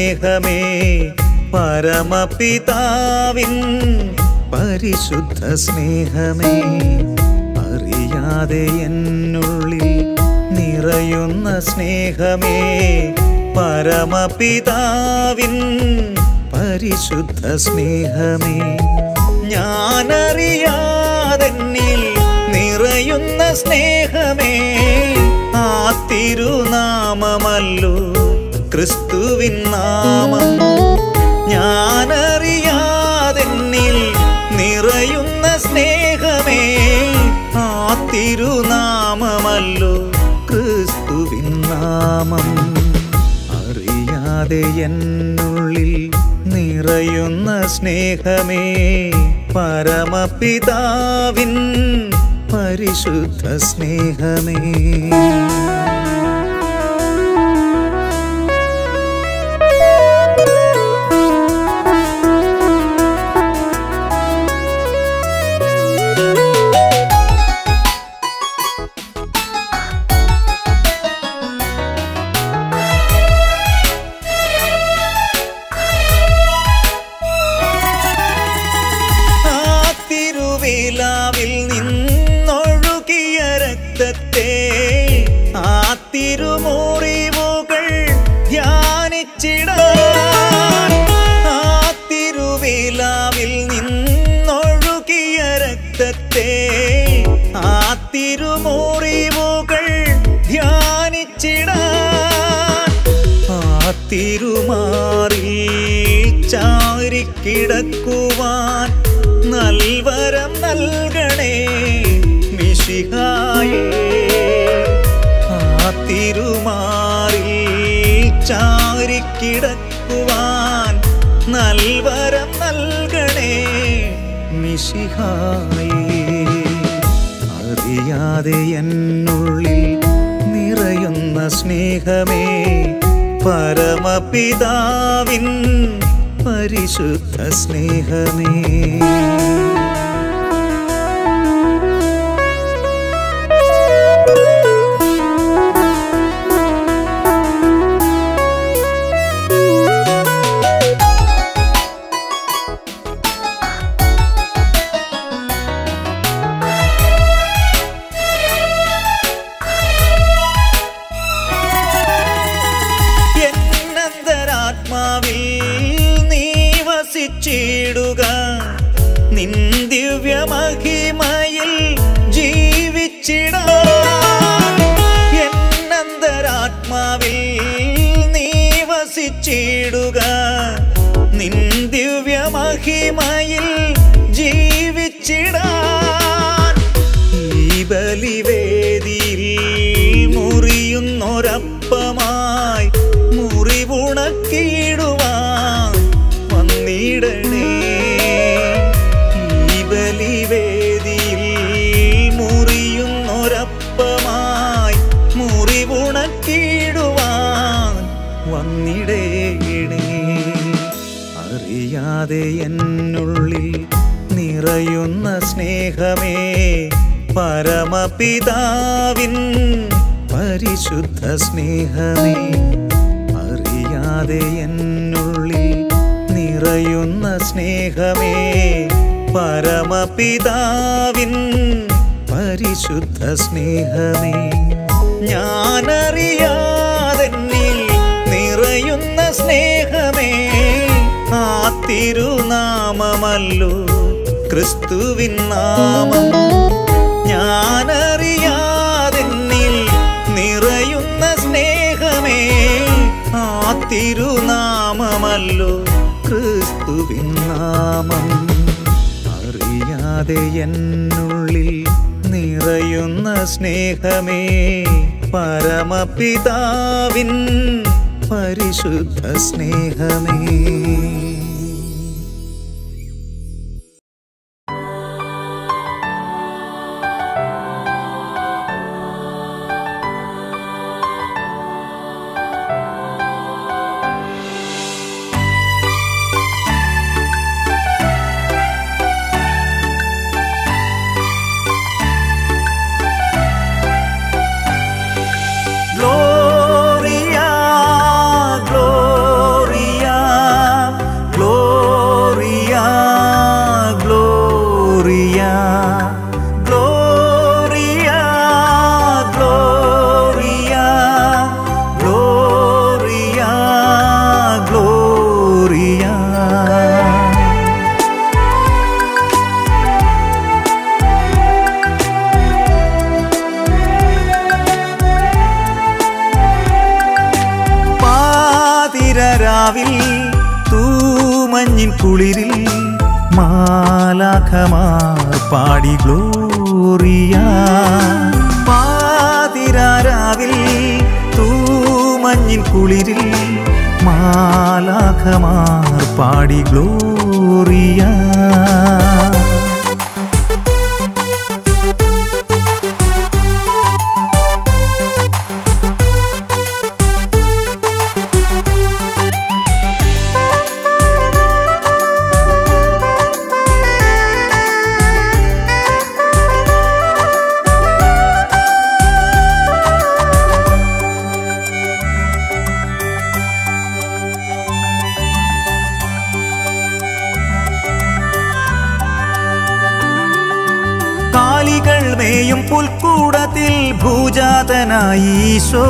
Speaker 1: സ്നേഹമേ പരമപിതാവിൻ പരിശുദ്ധ സ്നേഹമേ അറിയാതെ എന്നുള്ളിൽ നിറയുന്ന സ്നേഹമേ പരമപിതാവിൻ പരിശുദ്ധ സ്നേഹമേ ഞാനറിയാതെന്നിൽ നിറയുന്ന സ്നേഹമേ ആ തിരുനാമമല്ലോ ക്രിസ്തുവിൻ നാമം ഞാനറിയാതെന്നിൽ നിറയുന്ന സ്നേഹമേ ആ തിരുനാമമല്ലോ ക്രിസ്തുവിൻ നാമം അറിയാതെ എന്നുള്ളിൽ നിറയുന്ന സ്നേഹമേ പരമപിതാവിൻ പരിശുദ്ധ സ്നേഹമേ ആ തിരുവിലാവിൽ നിന്നൊഴുകിയ രക്തത്തെ ആ തിരുമുറിവുകൾ ധ്യാനിച്ചിടാൻ ആ തിരുവിലാവിൽ നിന്നൊഴുകിയ രക്തത്തെ ആ തിരുമുറിവുകൾ ധ്യാനിച്ചിടാൻ ആ തിരുമാറിൽ ചാരിക്കിടക്കുവാൻ നൽവരം നൽകണേ മിശിഹായേ ആ തിരുമാറിൽ ചാരിക്കിടക്കുവാൻ നൽവരം നൽകണേ മിശിഹായേ അറിയാതെ എന്നുള്ളിൽ നിറയുന്ന സ്നേഹമേ പരമപിതാവിൻ പരിശുദ്ധ സ്നേഹമേ എന്നന്തരാത്മാവിൽ നീ വസിച്ചിടുക നിൻ ദിവ്യമഹിമയിൽ ജീവിച്ചിടാൻ എന്നന്തരാത്മാവിൽ നീ വസിച്ചിടുക നിൻ ദിവ്യമഹിമയിൽ ജീവിച്ചിടാൻ ഈ ബലിവേദിയിൽ മുറിയുന്നൊരപ്പമായി മുറിവുണക്കിടുവാൻ വന്നിടണേ ഈ ബലിവേദിയിൽ മുറിയുന്നൊരപ്പമായി മുറിവുണക്കിടുവാൻ വന്നിടേണേ അറിയാതെ എന്നുള്ളിൽ നിറയുന്ന സ്നേഹമേ പരമപിതാവിൻ പരിശുദ്ധ സ്നേഹമേ അറിയാതെ എന്നുള്ളിൽ നിറയുന്ന സ്നേഹമേ പരമപിതാവിൻ പരിശുദ്ധ സ്നേഹമേ ഞാനറിയാതെന്നിൽ നിറയുന്ന സ്നേഹമേ ആ തിരുനാമമല്ലോ ക്രിസ്തുവിൻ നാമം ഞാനറിയാതെന്നിൽ നിറയുന്ന സ്നേഹമേ ആ തിരുനാമമല്ലോ ക്രിസ്തുവിൻ നാമം അറിയാതെ എന്നുള്ളിൽ നിറയുന്ന സ്നേഹമേ പരമപിതാവിൻ പരിശുദ്ധ സ്നേഹമേ Gloria, Gloria, കുളിരിൽ മാലാഖമാർ പാടി ഗ്ലോറിയ പാതിരാരാവിൽ തൂമഞ്ഞിൻ കുളിരിൽ മാലാഖമാർ പാടി ഗ്ലോറിയ കാലികൾ മേയും പുൽക്കൂടത്തിൽ ഭൂജാതനായി ഈശോ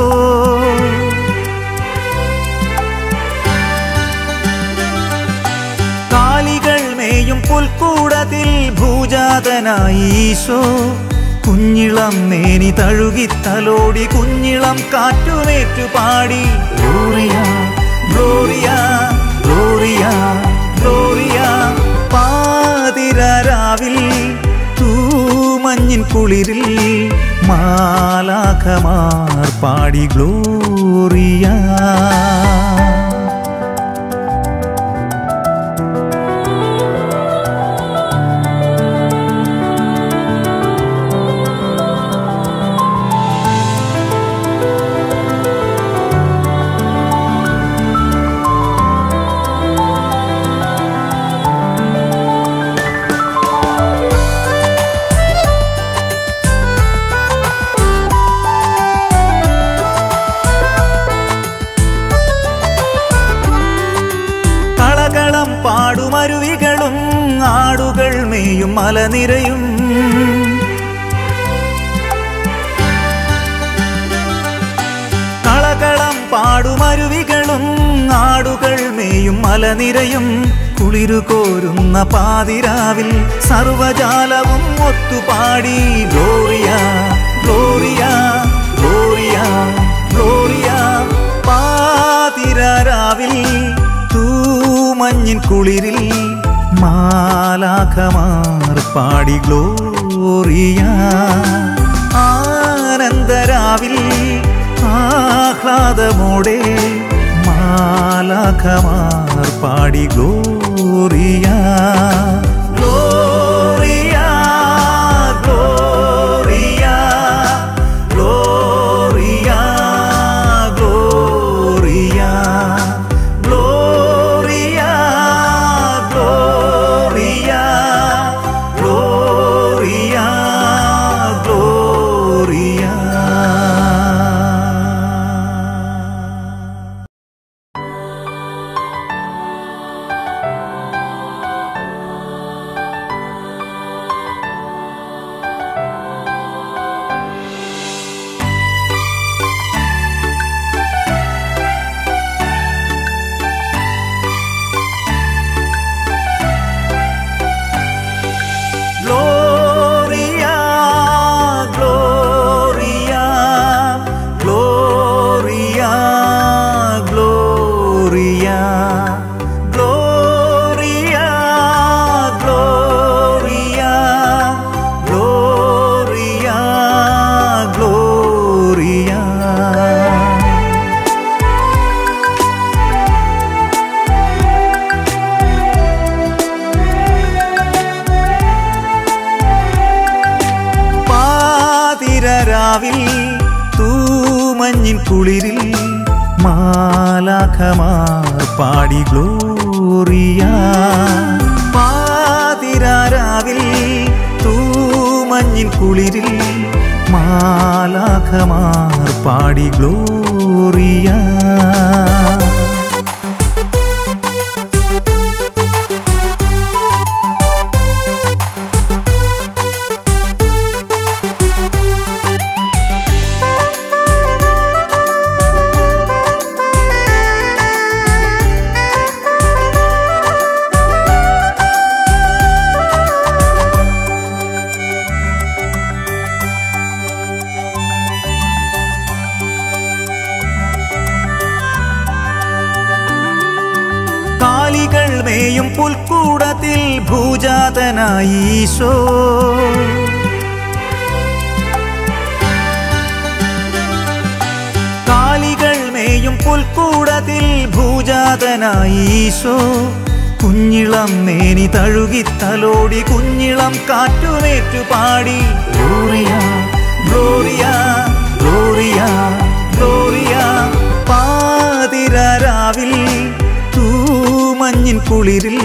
Speaker 1: കാലികൾ മേയും പുൽക്കൂടത്തിൽ ഭൂജാതനായി ഈശോ കുഞ്ഞിളം മേനി തഴുകി തലോടി കുഞ്ഞിളം കാറ്റുമേറ്റു പാടി ഗ്ലോറിയ ഗ്ലോറിയ ഗ്ലോറിയ ഗ്ലോറിയ പാതിരാവിൽ തൂമഞ്ഞിൻ കുളിരിൽ മാലാഖമാർ പാടി ഗ്ലോറിയ കളകളം പാടുമരുവികളും ആടുകൾ മേയും മലനിരയും കളകളം പാടുമരുവികളും ആടുകൾ മേയും മലനിരയും കുളിരു കോരുന്ന പാതിരാവിൽ സർവജാലവും ഒത്തുപാടി ഗ്ലോറിയ ഗ്ലോറിയ ഗ്ലോറിയ ഗ്ലോറിയ പാതിരാവിൽ തൂമഞ്ഞിൻ കുളിരിൽ മാലാഖമാർ പാടി ഗ്ലോറിയ ആനന്ദരാവിൽ ആഹ്ലാദമോടെ മാലാഖമാർ പാടി Gloria Gloria Gloria Gloria Gloria Gloria Gloria Gloria Gloria Gloria, Gloria, Gloria, Gloria, Gloria, Gloria, Gloria, Gloria. പാതിരരാവിൽ തൂമഞ്ഞിൻ കുളിരിൽ മാലാഖമാർ പാടി ഗ്ലോറിയ പാതിരാവിൽ തൂമഞ്ഞിൻ കുളിരിൽ മാലാഖമാർ പാടി ഗ്ലോറിയ പുൽക്കൂടത്തിൽ ഭൂജാതനായി ഈശോ കാലികൾ മേയും പുൽക്കൂടത്തിൽ ഭൂജാതനായി ഈശോ കുഞ്ഞിളം മേനി തഴുകി തലോടി കുഞ്ഞിളം കാറ്റുമേറ്റു പാടി ഗ്ലോറിയ ഗ്ലോറിയ ഗ്ലോറിയ ഗ്ലോറിയ പാതിരാവിൽ തൂമഞ്ഞിൻ കുളിരിൽ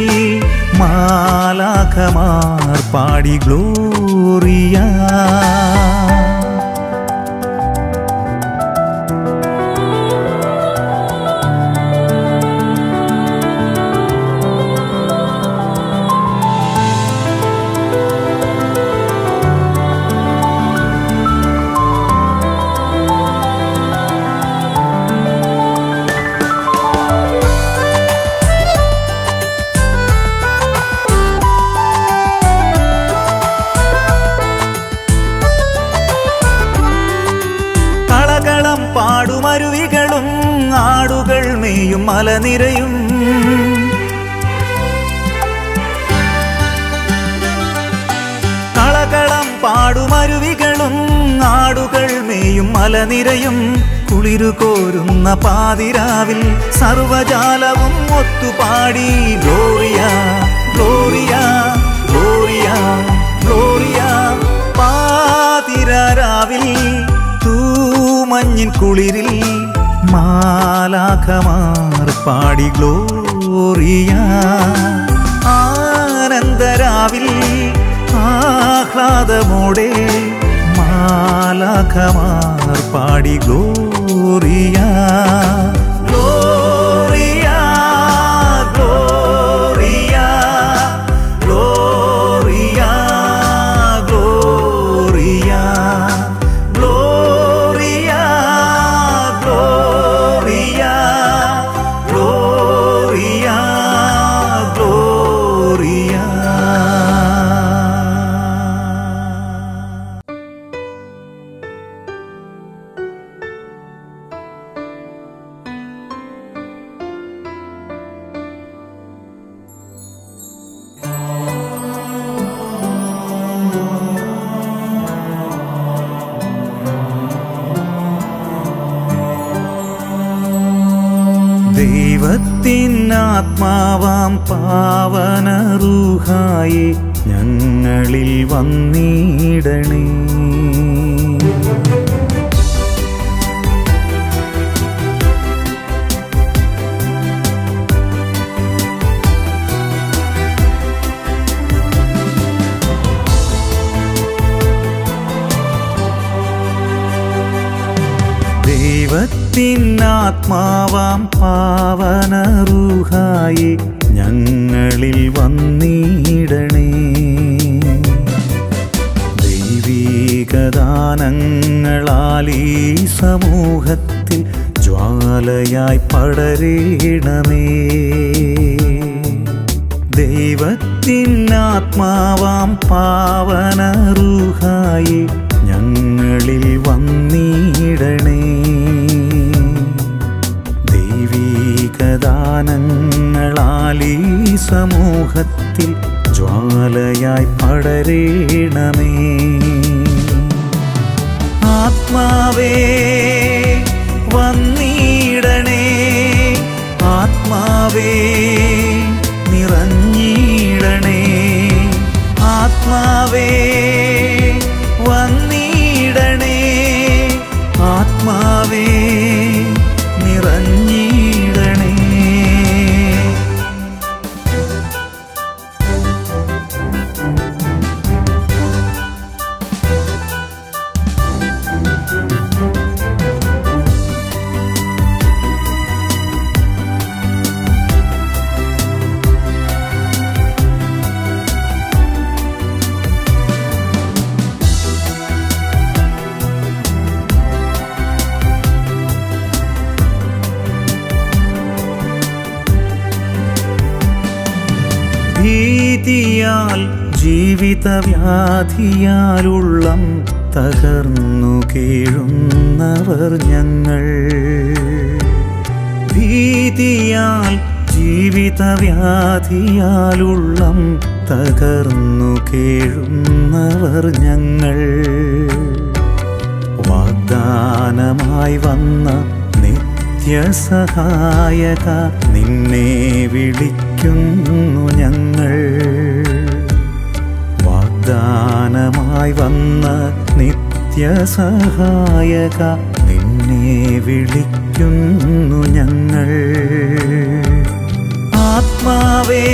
Speaker 1: മാലാഖമാർ പാടി ഗ്ലോറിയ കളകളം പാടുമരുവികളും ആടുകൾ മേയും മലനിരയും കളകളം പാടുമരുവികളും ആടുകൾ മേയും മലനിരയും കുളിരു കോരുന്ന പാതിരാവിൽ സർവജാലവും ഒത്തുപാടി ഗ്ലോറിയ ഗ്ലോറിയ ഗ്ലോറിയ ഗ്ലോറിയ പാതിരാവിൽ തൂമഞ്ഞിൻ കുളിരിൽ മാലാഖമാർ പാടി ഗ്ലോറിയ ആനന്ദരാവിൽ ആഹ്ലാദമോടെ മാലാഖമാർ പാടി Gloria Gloria Gloria Gloria Gloria Gloria Gloria Gloria Gloria ദൈവത്തിനാത്മാവാം പാവനറൂഹായി ഞങ്ങളിൽ വന്നിടണേ ദൈവത്തിനാത്മാവാം പാവനറൂഹായി ഞങ്ങളിൽ വന്നിടണേ ദൈവീകദാനങ്ങളാൽ ഈ സമൂഹത്തിൽ ജ്വാലയായി പടരേണമേ ദൈവത്തിനാത്മാവാം പാവനറൂഹായി ഞങ്ങളിൽ വന്നിടണേ ദൈവീകദാനങ്ങളാൽ ഈ സമൂഹത്തിൽ ജ്വാലയായി പടരേണമേ ആത്മാവേ വന്നിടണേ ആത്മാവേ നിറഞ്ഞിടണേ ആത്മാവേ വന്നിടണേ ആത്മാവേ നിറഞ്ഞിടണേ ഭീതിയാൽ ജീവിതവ്യാധിയാലുള്ളം തകർന്നു കീഴുന്നവർ ഞങ്ങൾ ഭീതിയാൽ ജീവിതവ്യാധിയാലുള്ളം തകർന്നു കേഴുന്നവർ ഞങ്ങൾ വാഗ്ദാനമായി വന്ന നിത്യസഹായക നിന്നെ വിളിക്കുന്നു ഞങ്ങൾ വാഗ്ദാനമായി വന്ന നിത്യസഹായക നിന്നെ വിളിക്കുന്നു ഞങ്ങൾ ആത്മാവേ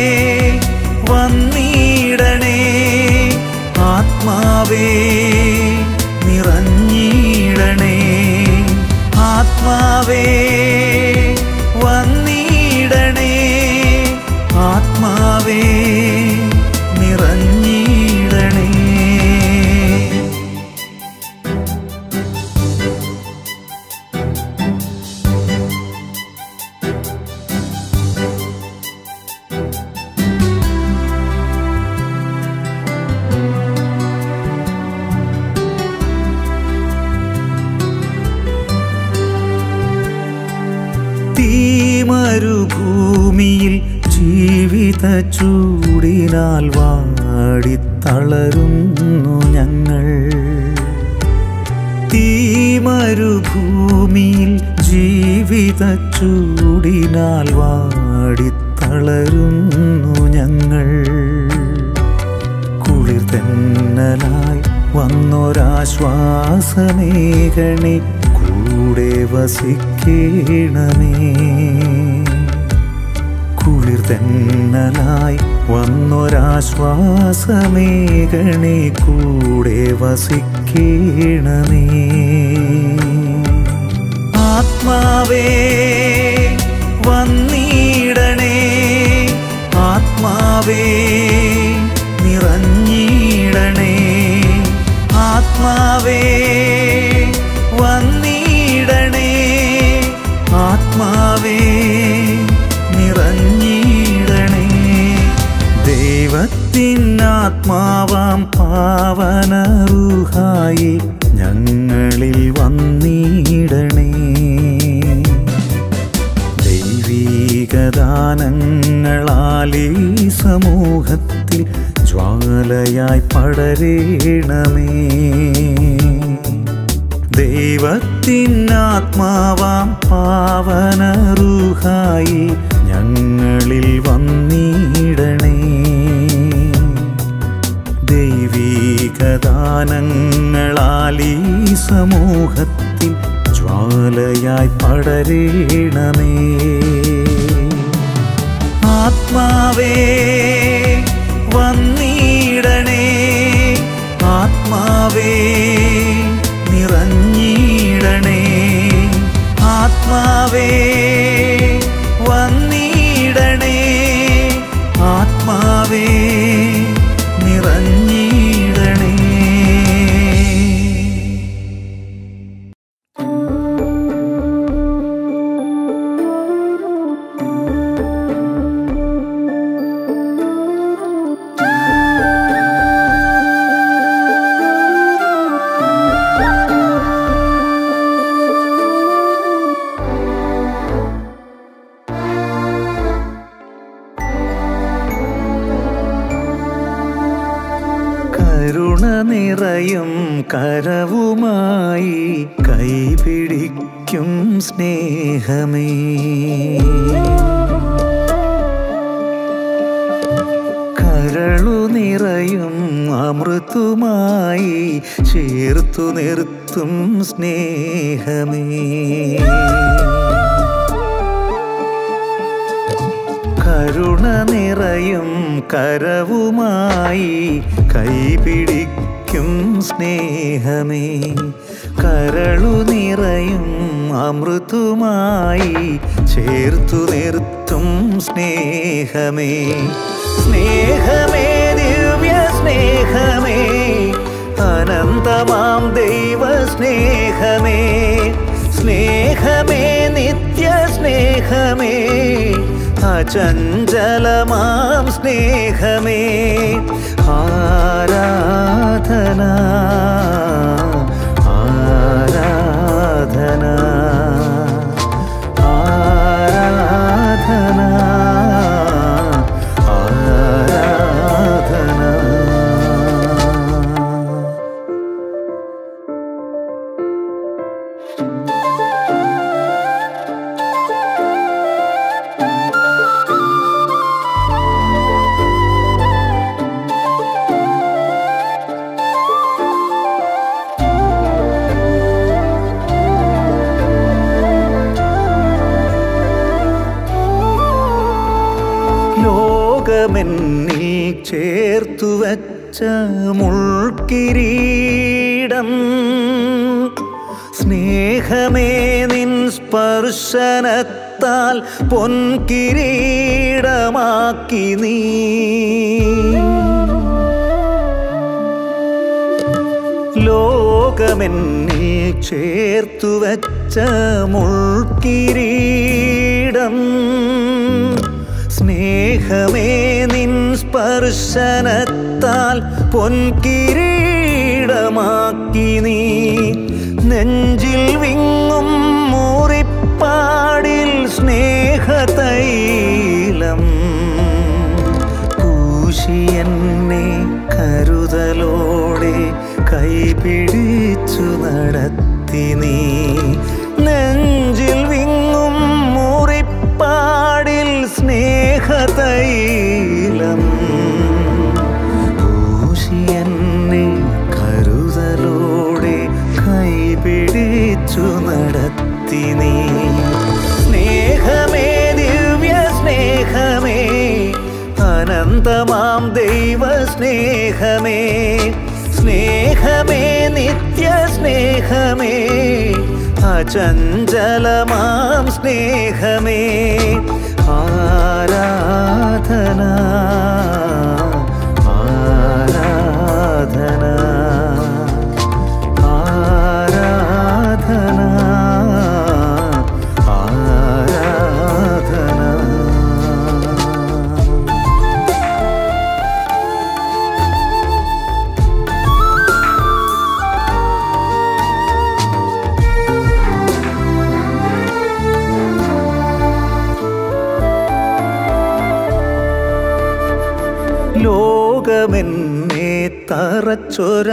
Speaker 1: വന്നിടണേ ആത്മാവേ നിറഞ്ഞിടണേ ആത്മാവേ വന്നിടണേ ആത്മാവേ നിറഞ്ഞിടണേ തീമരുഭൂമിയിൽ ജീവിത ചൂടിനാൽ വാടിത്തളരുന്നു ഞങ്ങൾ തീമരുഭൂമിയിൽ ജീവിത ചൂടിനാൽ വാടിത്തളരുന്നു ഞങ്ങൾ കുളിർ തെന്നലായി വന്നൊരാശ്വാസമേകണേ കൂടെ വസിക്കണമേ കുളിർ തെന്നലായി വന്നൊരാശ്വാസമേകണേ കൂടെ വസിക്കണമേ ആത്മാവേ വന്നിടണേ ആത്മാവേ നിറഞ്ഞിടണേ ആത്മാവേ വന്നിടണേ ആത്മാവേ നിറഞ്ഞിടണേ ദൈവത്തിനാത്മാവാം പാവനറുഹായി ഞങ്ങളിൽ വന്നിടണേ ദൈവീകദാനങ്ങളാൽ ഈ സമൂഹത്തിൽ ജ്വാലയായി പടരേണമേ ദൈവത്തിനാത്മാവാം പാവനറുഹായി ഞങ്ങളിൽ വന്നിടണേ ദൈവീകദാനങ്ങളാൽ ഈ സമൂഹത്തിൽ ജ്വാലയായി പടരേണമേ ആത്മാവേ വന്നിടണേ ആത്മാവേ നിറഞ്ഞിടണേ ആത്മാവേ വന്നിടണേ ആത്മാവേ നിറഞ്ഞിടണേ കരുണ നിറയും കരവുമായി കൈപിടിക്കും സ്നേഹമേ കരളു നിറയും അമൃതുമായി ചേർത്തു നിർത്തും സ്നേഹമേ കരുണ നിറയും കരവുമായി കൈപിടിക്കും സ്നേഹമേ കരളു നിറയും അമൃതുമായി ചേർത്തു നിർത്തും സ്നേഹമേ സ്നേഹമേ ദിവ്യ സ്നേഹമേ അനന്തമാം ദൈവ സ്നേഹമേ സ്നേഹമേ നിത്യ സ്നേഹമേ അചഞ്ചലമാം സ്നേഹമേ ആരാധന ആരാധന ആരാധന ചേർത്തു വച്ച മുൾക്കിരീടം സ്നേഹമേ നിൻ സ്പർശനത്താൽ പൊൻകിരീടമാക്കി നീ ലോകമെന്നിൽ ചേർത്തു വച്ച മുൾക്കിരീടം സ്നേഹമേ നിൻ സ്പർശനത്താൽ പൊൻകിരീടമാക്കി നീ നെഞ്ചിൽ വിങ്ങും മൂറിപ്പാടിൽ സ്നേഹതൈലം പൂശി എന്നെ കരുതലോടെ കൈപിടിച്ചു നടത്തി നീ നെഞ്ചിൽ വിങ്ങും മുറിപ്പാടിൽ സ്നേഹതൈലം പൂശി എന്നെ കരുതലോടെ കൈപിടിച്ചു നടത്തി നീ സ്നേഹമേ ദിവ്യ സ്നേഹമേ അനന്തമാം ദൈവ സ്നേഹമേ സ്നേഹമേ നിത്യ സ്നേഹമേ അചഞ്ചലമാം സ്നേഹമേ ആരാധന ആരാധന ആരാധന ആരാധന ലോകമെന്നെ തറച്ചൊര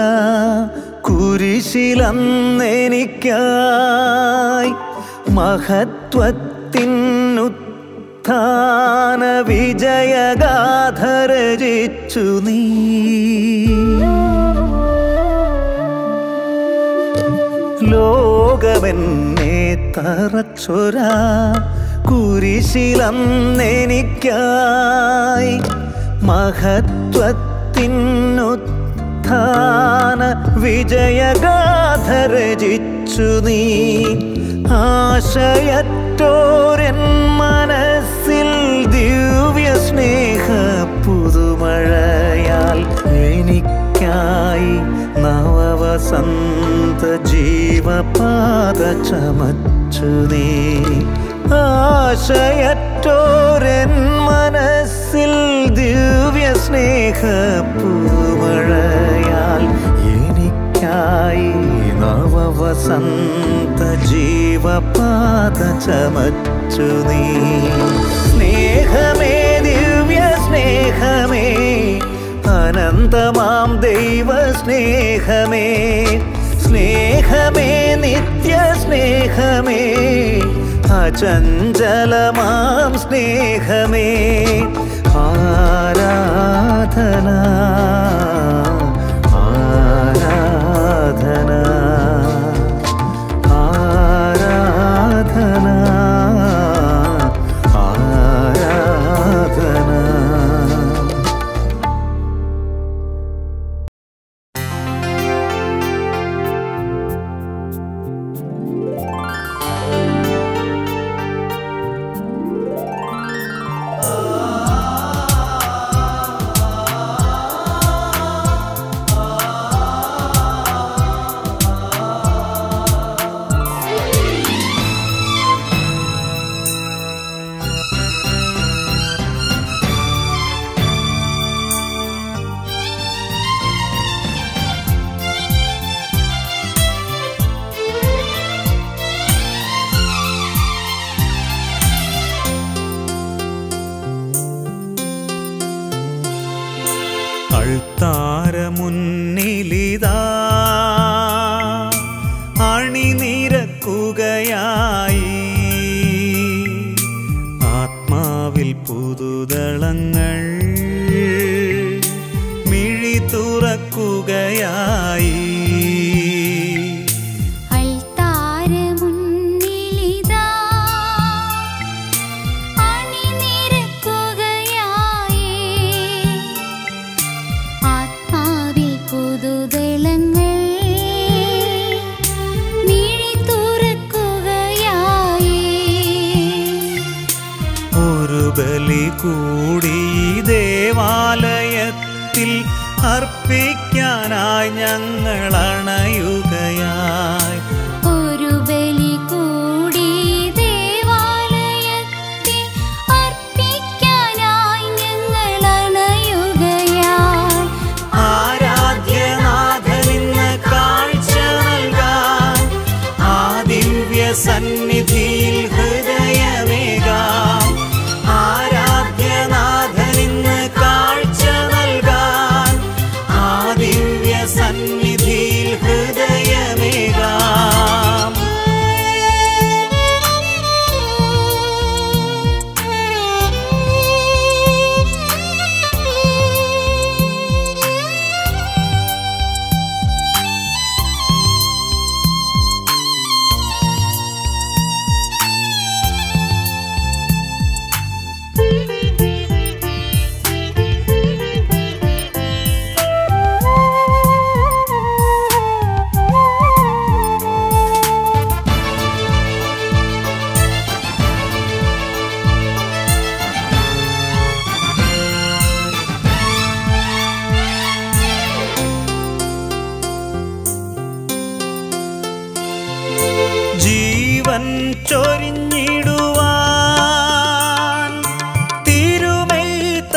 Speaker 1: കുരിശിലന്നെനിക്കായി മഹത്വത്തിനുത്ഥാന വിജയഗാഥ രചിച്ചു നീ ലോകമെന്നെ തറച്ചൊര കുരിശിലന്നെനിക്കായി മഹത്വത്തിനുത്ഥാന വിജയഗാഥ രചിച്ചു നീ ആശയറ്റോരൻ മനസ്സിൽ ദിവ്യ സ്നേഹ പുതുമഴയാൽ എനിക്കായി നവവസന്ത ജീവപാത ചമച്ചു നീ ആശയറ്റോരൻ മനസ്സിൽ ദിവ്യ സ്നേഹ പുതുമഴയാൽ എനിക്കായി നവവസന്ത ജീവപാത ചമച്ചു നീ സ്നേഹമേ ദിവ്യ സ്നേഹമേ അനന്തമാം ദൈവ സ്നേഹമേ സ്നേഹമേ നിത്യ സ്നേഹമേ അചഞ്ചലമാം സ്നേഹമേ ആരാധന ആരാധന ആരാധന ആരാധന അൾത്താരമുന്നിലിതാ അണിനിരക്കുകയായി ആത്മാവിൽ പുതുതളങ്ങൾ മിഴി തുറക്കുകയായി
Speaker 5: അൾത്താരമുന്നിലിതാ അണിനിരക്കുകയായി
Speaker 1: അർപ്പിക്കാനായി ഞങ്ങൾ അണയുകയായി
Speaker 3: ഒരു ബലി കൂടി ദേവാലയത്തിൽ അർപ്പിക്കാനായി ഞങ്ങൾ അണയുകയായി
Speaker 1: ആരാധ്യനാഥനിന്ന് കാഴ്ച നൽകാൻ ആ ദിവ്യ സന്നിധിയിൽ ഹൃദയമേകാം ആരാധ്യനാഥനിന്ന് കാഴ്ച നൽകാൻ ആ ദിവ്യ സന്നിധിയിൽ ഹൃദയമേകാം ജീവൻ ചൊരിഞ്ഞിടുവാൻ തിരുമൈ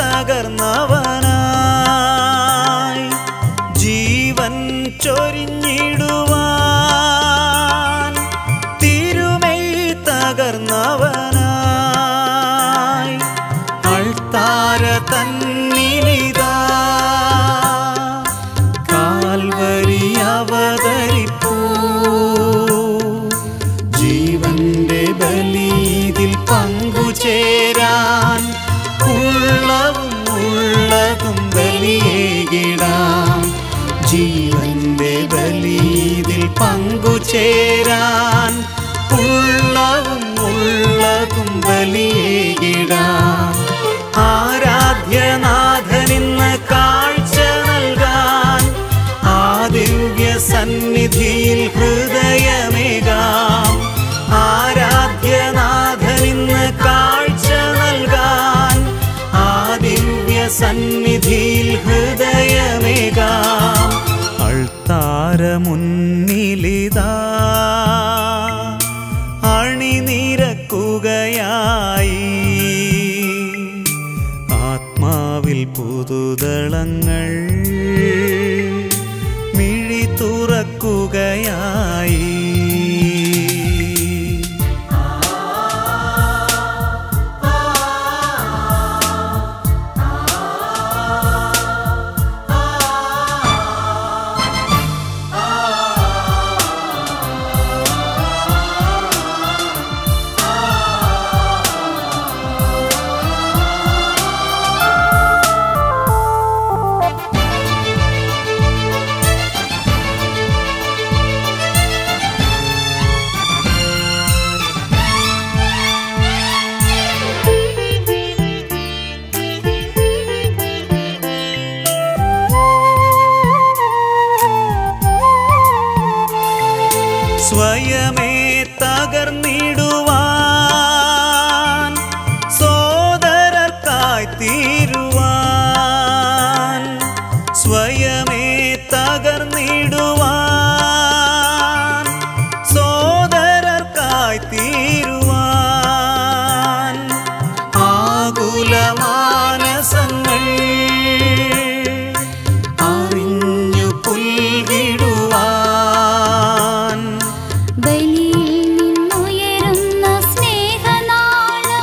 Speaker 1: തകർന്നവനായി ജീവൻ ചൊരിഞ്ഞിടുവാൻ തിരുമൈ തകർന്നവനായി അൾത്താര തന്നിലിതാ കാൽവരി അവതരിപ്പൂ ജീവന്റെ ബലീതിൽ പങ്കുചേരാൻ ഉള്ളവും ഉള്ളതും ബലിയേകിടാം ജീവന്റെ ബലീതിൽ പങ്കുചേരാൻ ഉള്ളവും ഉള്ളതും ബലിയേകിടാം ആരാധ്യനാഥനിന്ന് കാഴ്ച നൽകാൻ ആ ദിവ്യ സന്നിധിയിൽ ഹൃദയമേകാം ആരാധ്യനാഥനിന്ന് കാഴ്ച നൽകാൻ ആ ദിവ്യ സന്നിധിയിൽ ഹൃദയമേകാം അൾത്താര മുന്നിലിതാ അണിനിരക്കുകയായി ആത്മാവിൽ പുതുതളങ്ങൾ മിഴി തുറക്കുകയായി സ്വയമേ തകർന്നിടുവാൻ സോദരർക്കായി തീരുവാൻ സ്വയമേ തകർന്നിടുവാൻ സോദരർക്കായി തീരുവാൻ ആകുലമാനസങ്ങൾ അറിഞ്ഞു പുൽകിടുവാൻ
Speaker 3: ബലിയിൽ നിന്നുയരുന്ന സ്നേഹനാളം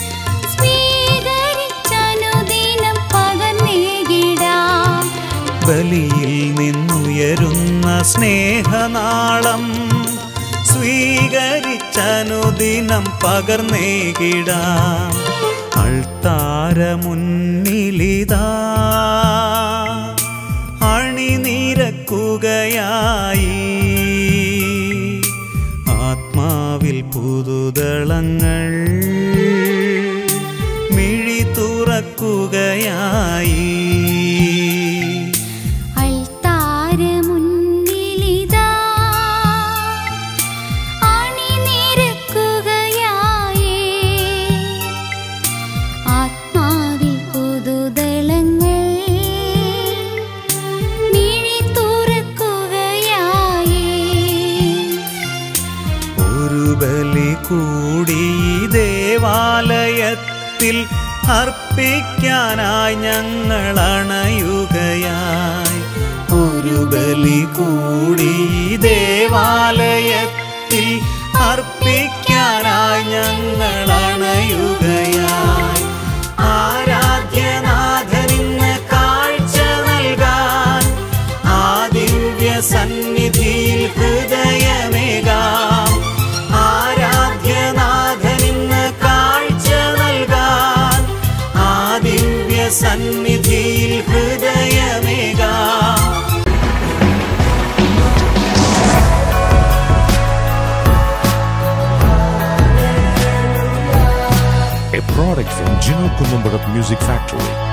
Speaker 3: സ്വീകരിച്ചനുദിനം പകർന്നേകിടാം
Speaker 1: ബലിയിൽ നിന്നുയരുന്ന സ്നേഹനാളം സ്വീകരിച്ചനുദിനം പകർന്നേകിടാം അൾത്താര മുന്നിലിതാ അണിനിരക്കുകയായി ആത്മാവിൽ പുതുതളങ്ങൾ മിഴി തുറക്കുകയായി
Speaker 3: അൾത്താര മുന്നിലിതാ അണിനിരക്കുകയായേ ആത്മാവിൽ പുതുതളങ്ങൾ
Speaker 1: കൂടി ഈ ദേവാലയത്തിൽ അർപ്പിക്കാനായി ഞങ്ങൾ അണയുകയായി ഒരു ബലി കൂടി ഈ ദേവാലയത്തിൽ അർപ്പിക്കാനായി ഞങ്ങൾ അണയുകയായി ആരാധ്യനാഥനിന്ന് കാഴ്ച നൽകാൻ ആ ദിവ്യ സന്നിധിയിൽ ഹൃദയമേകാം ആരാധ്യനാഥനിന്ന് കാഴ്ച നൽകാൻ ആ ദിവ്യ സന്നിധിയിൽ ഹൃദയമേകാം
Speaker 5: a product from Gino Columbarat Music Factory.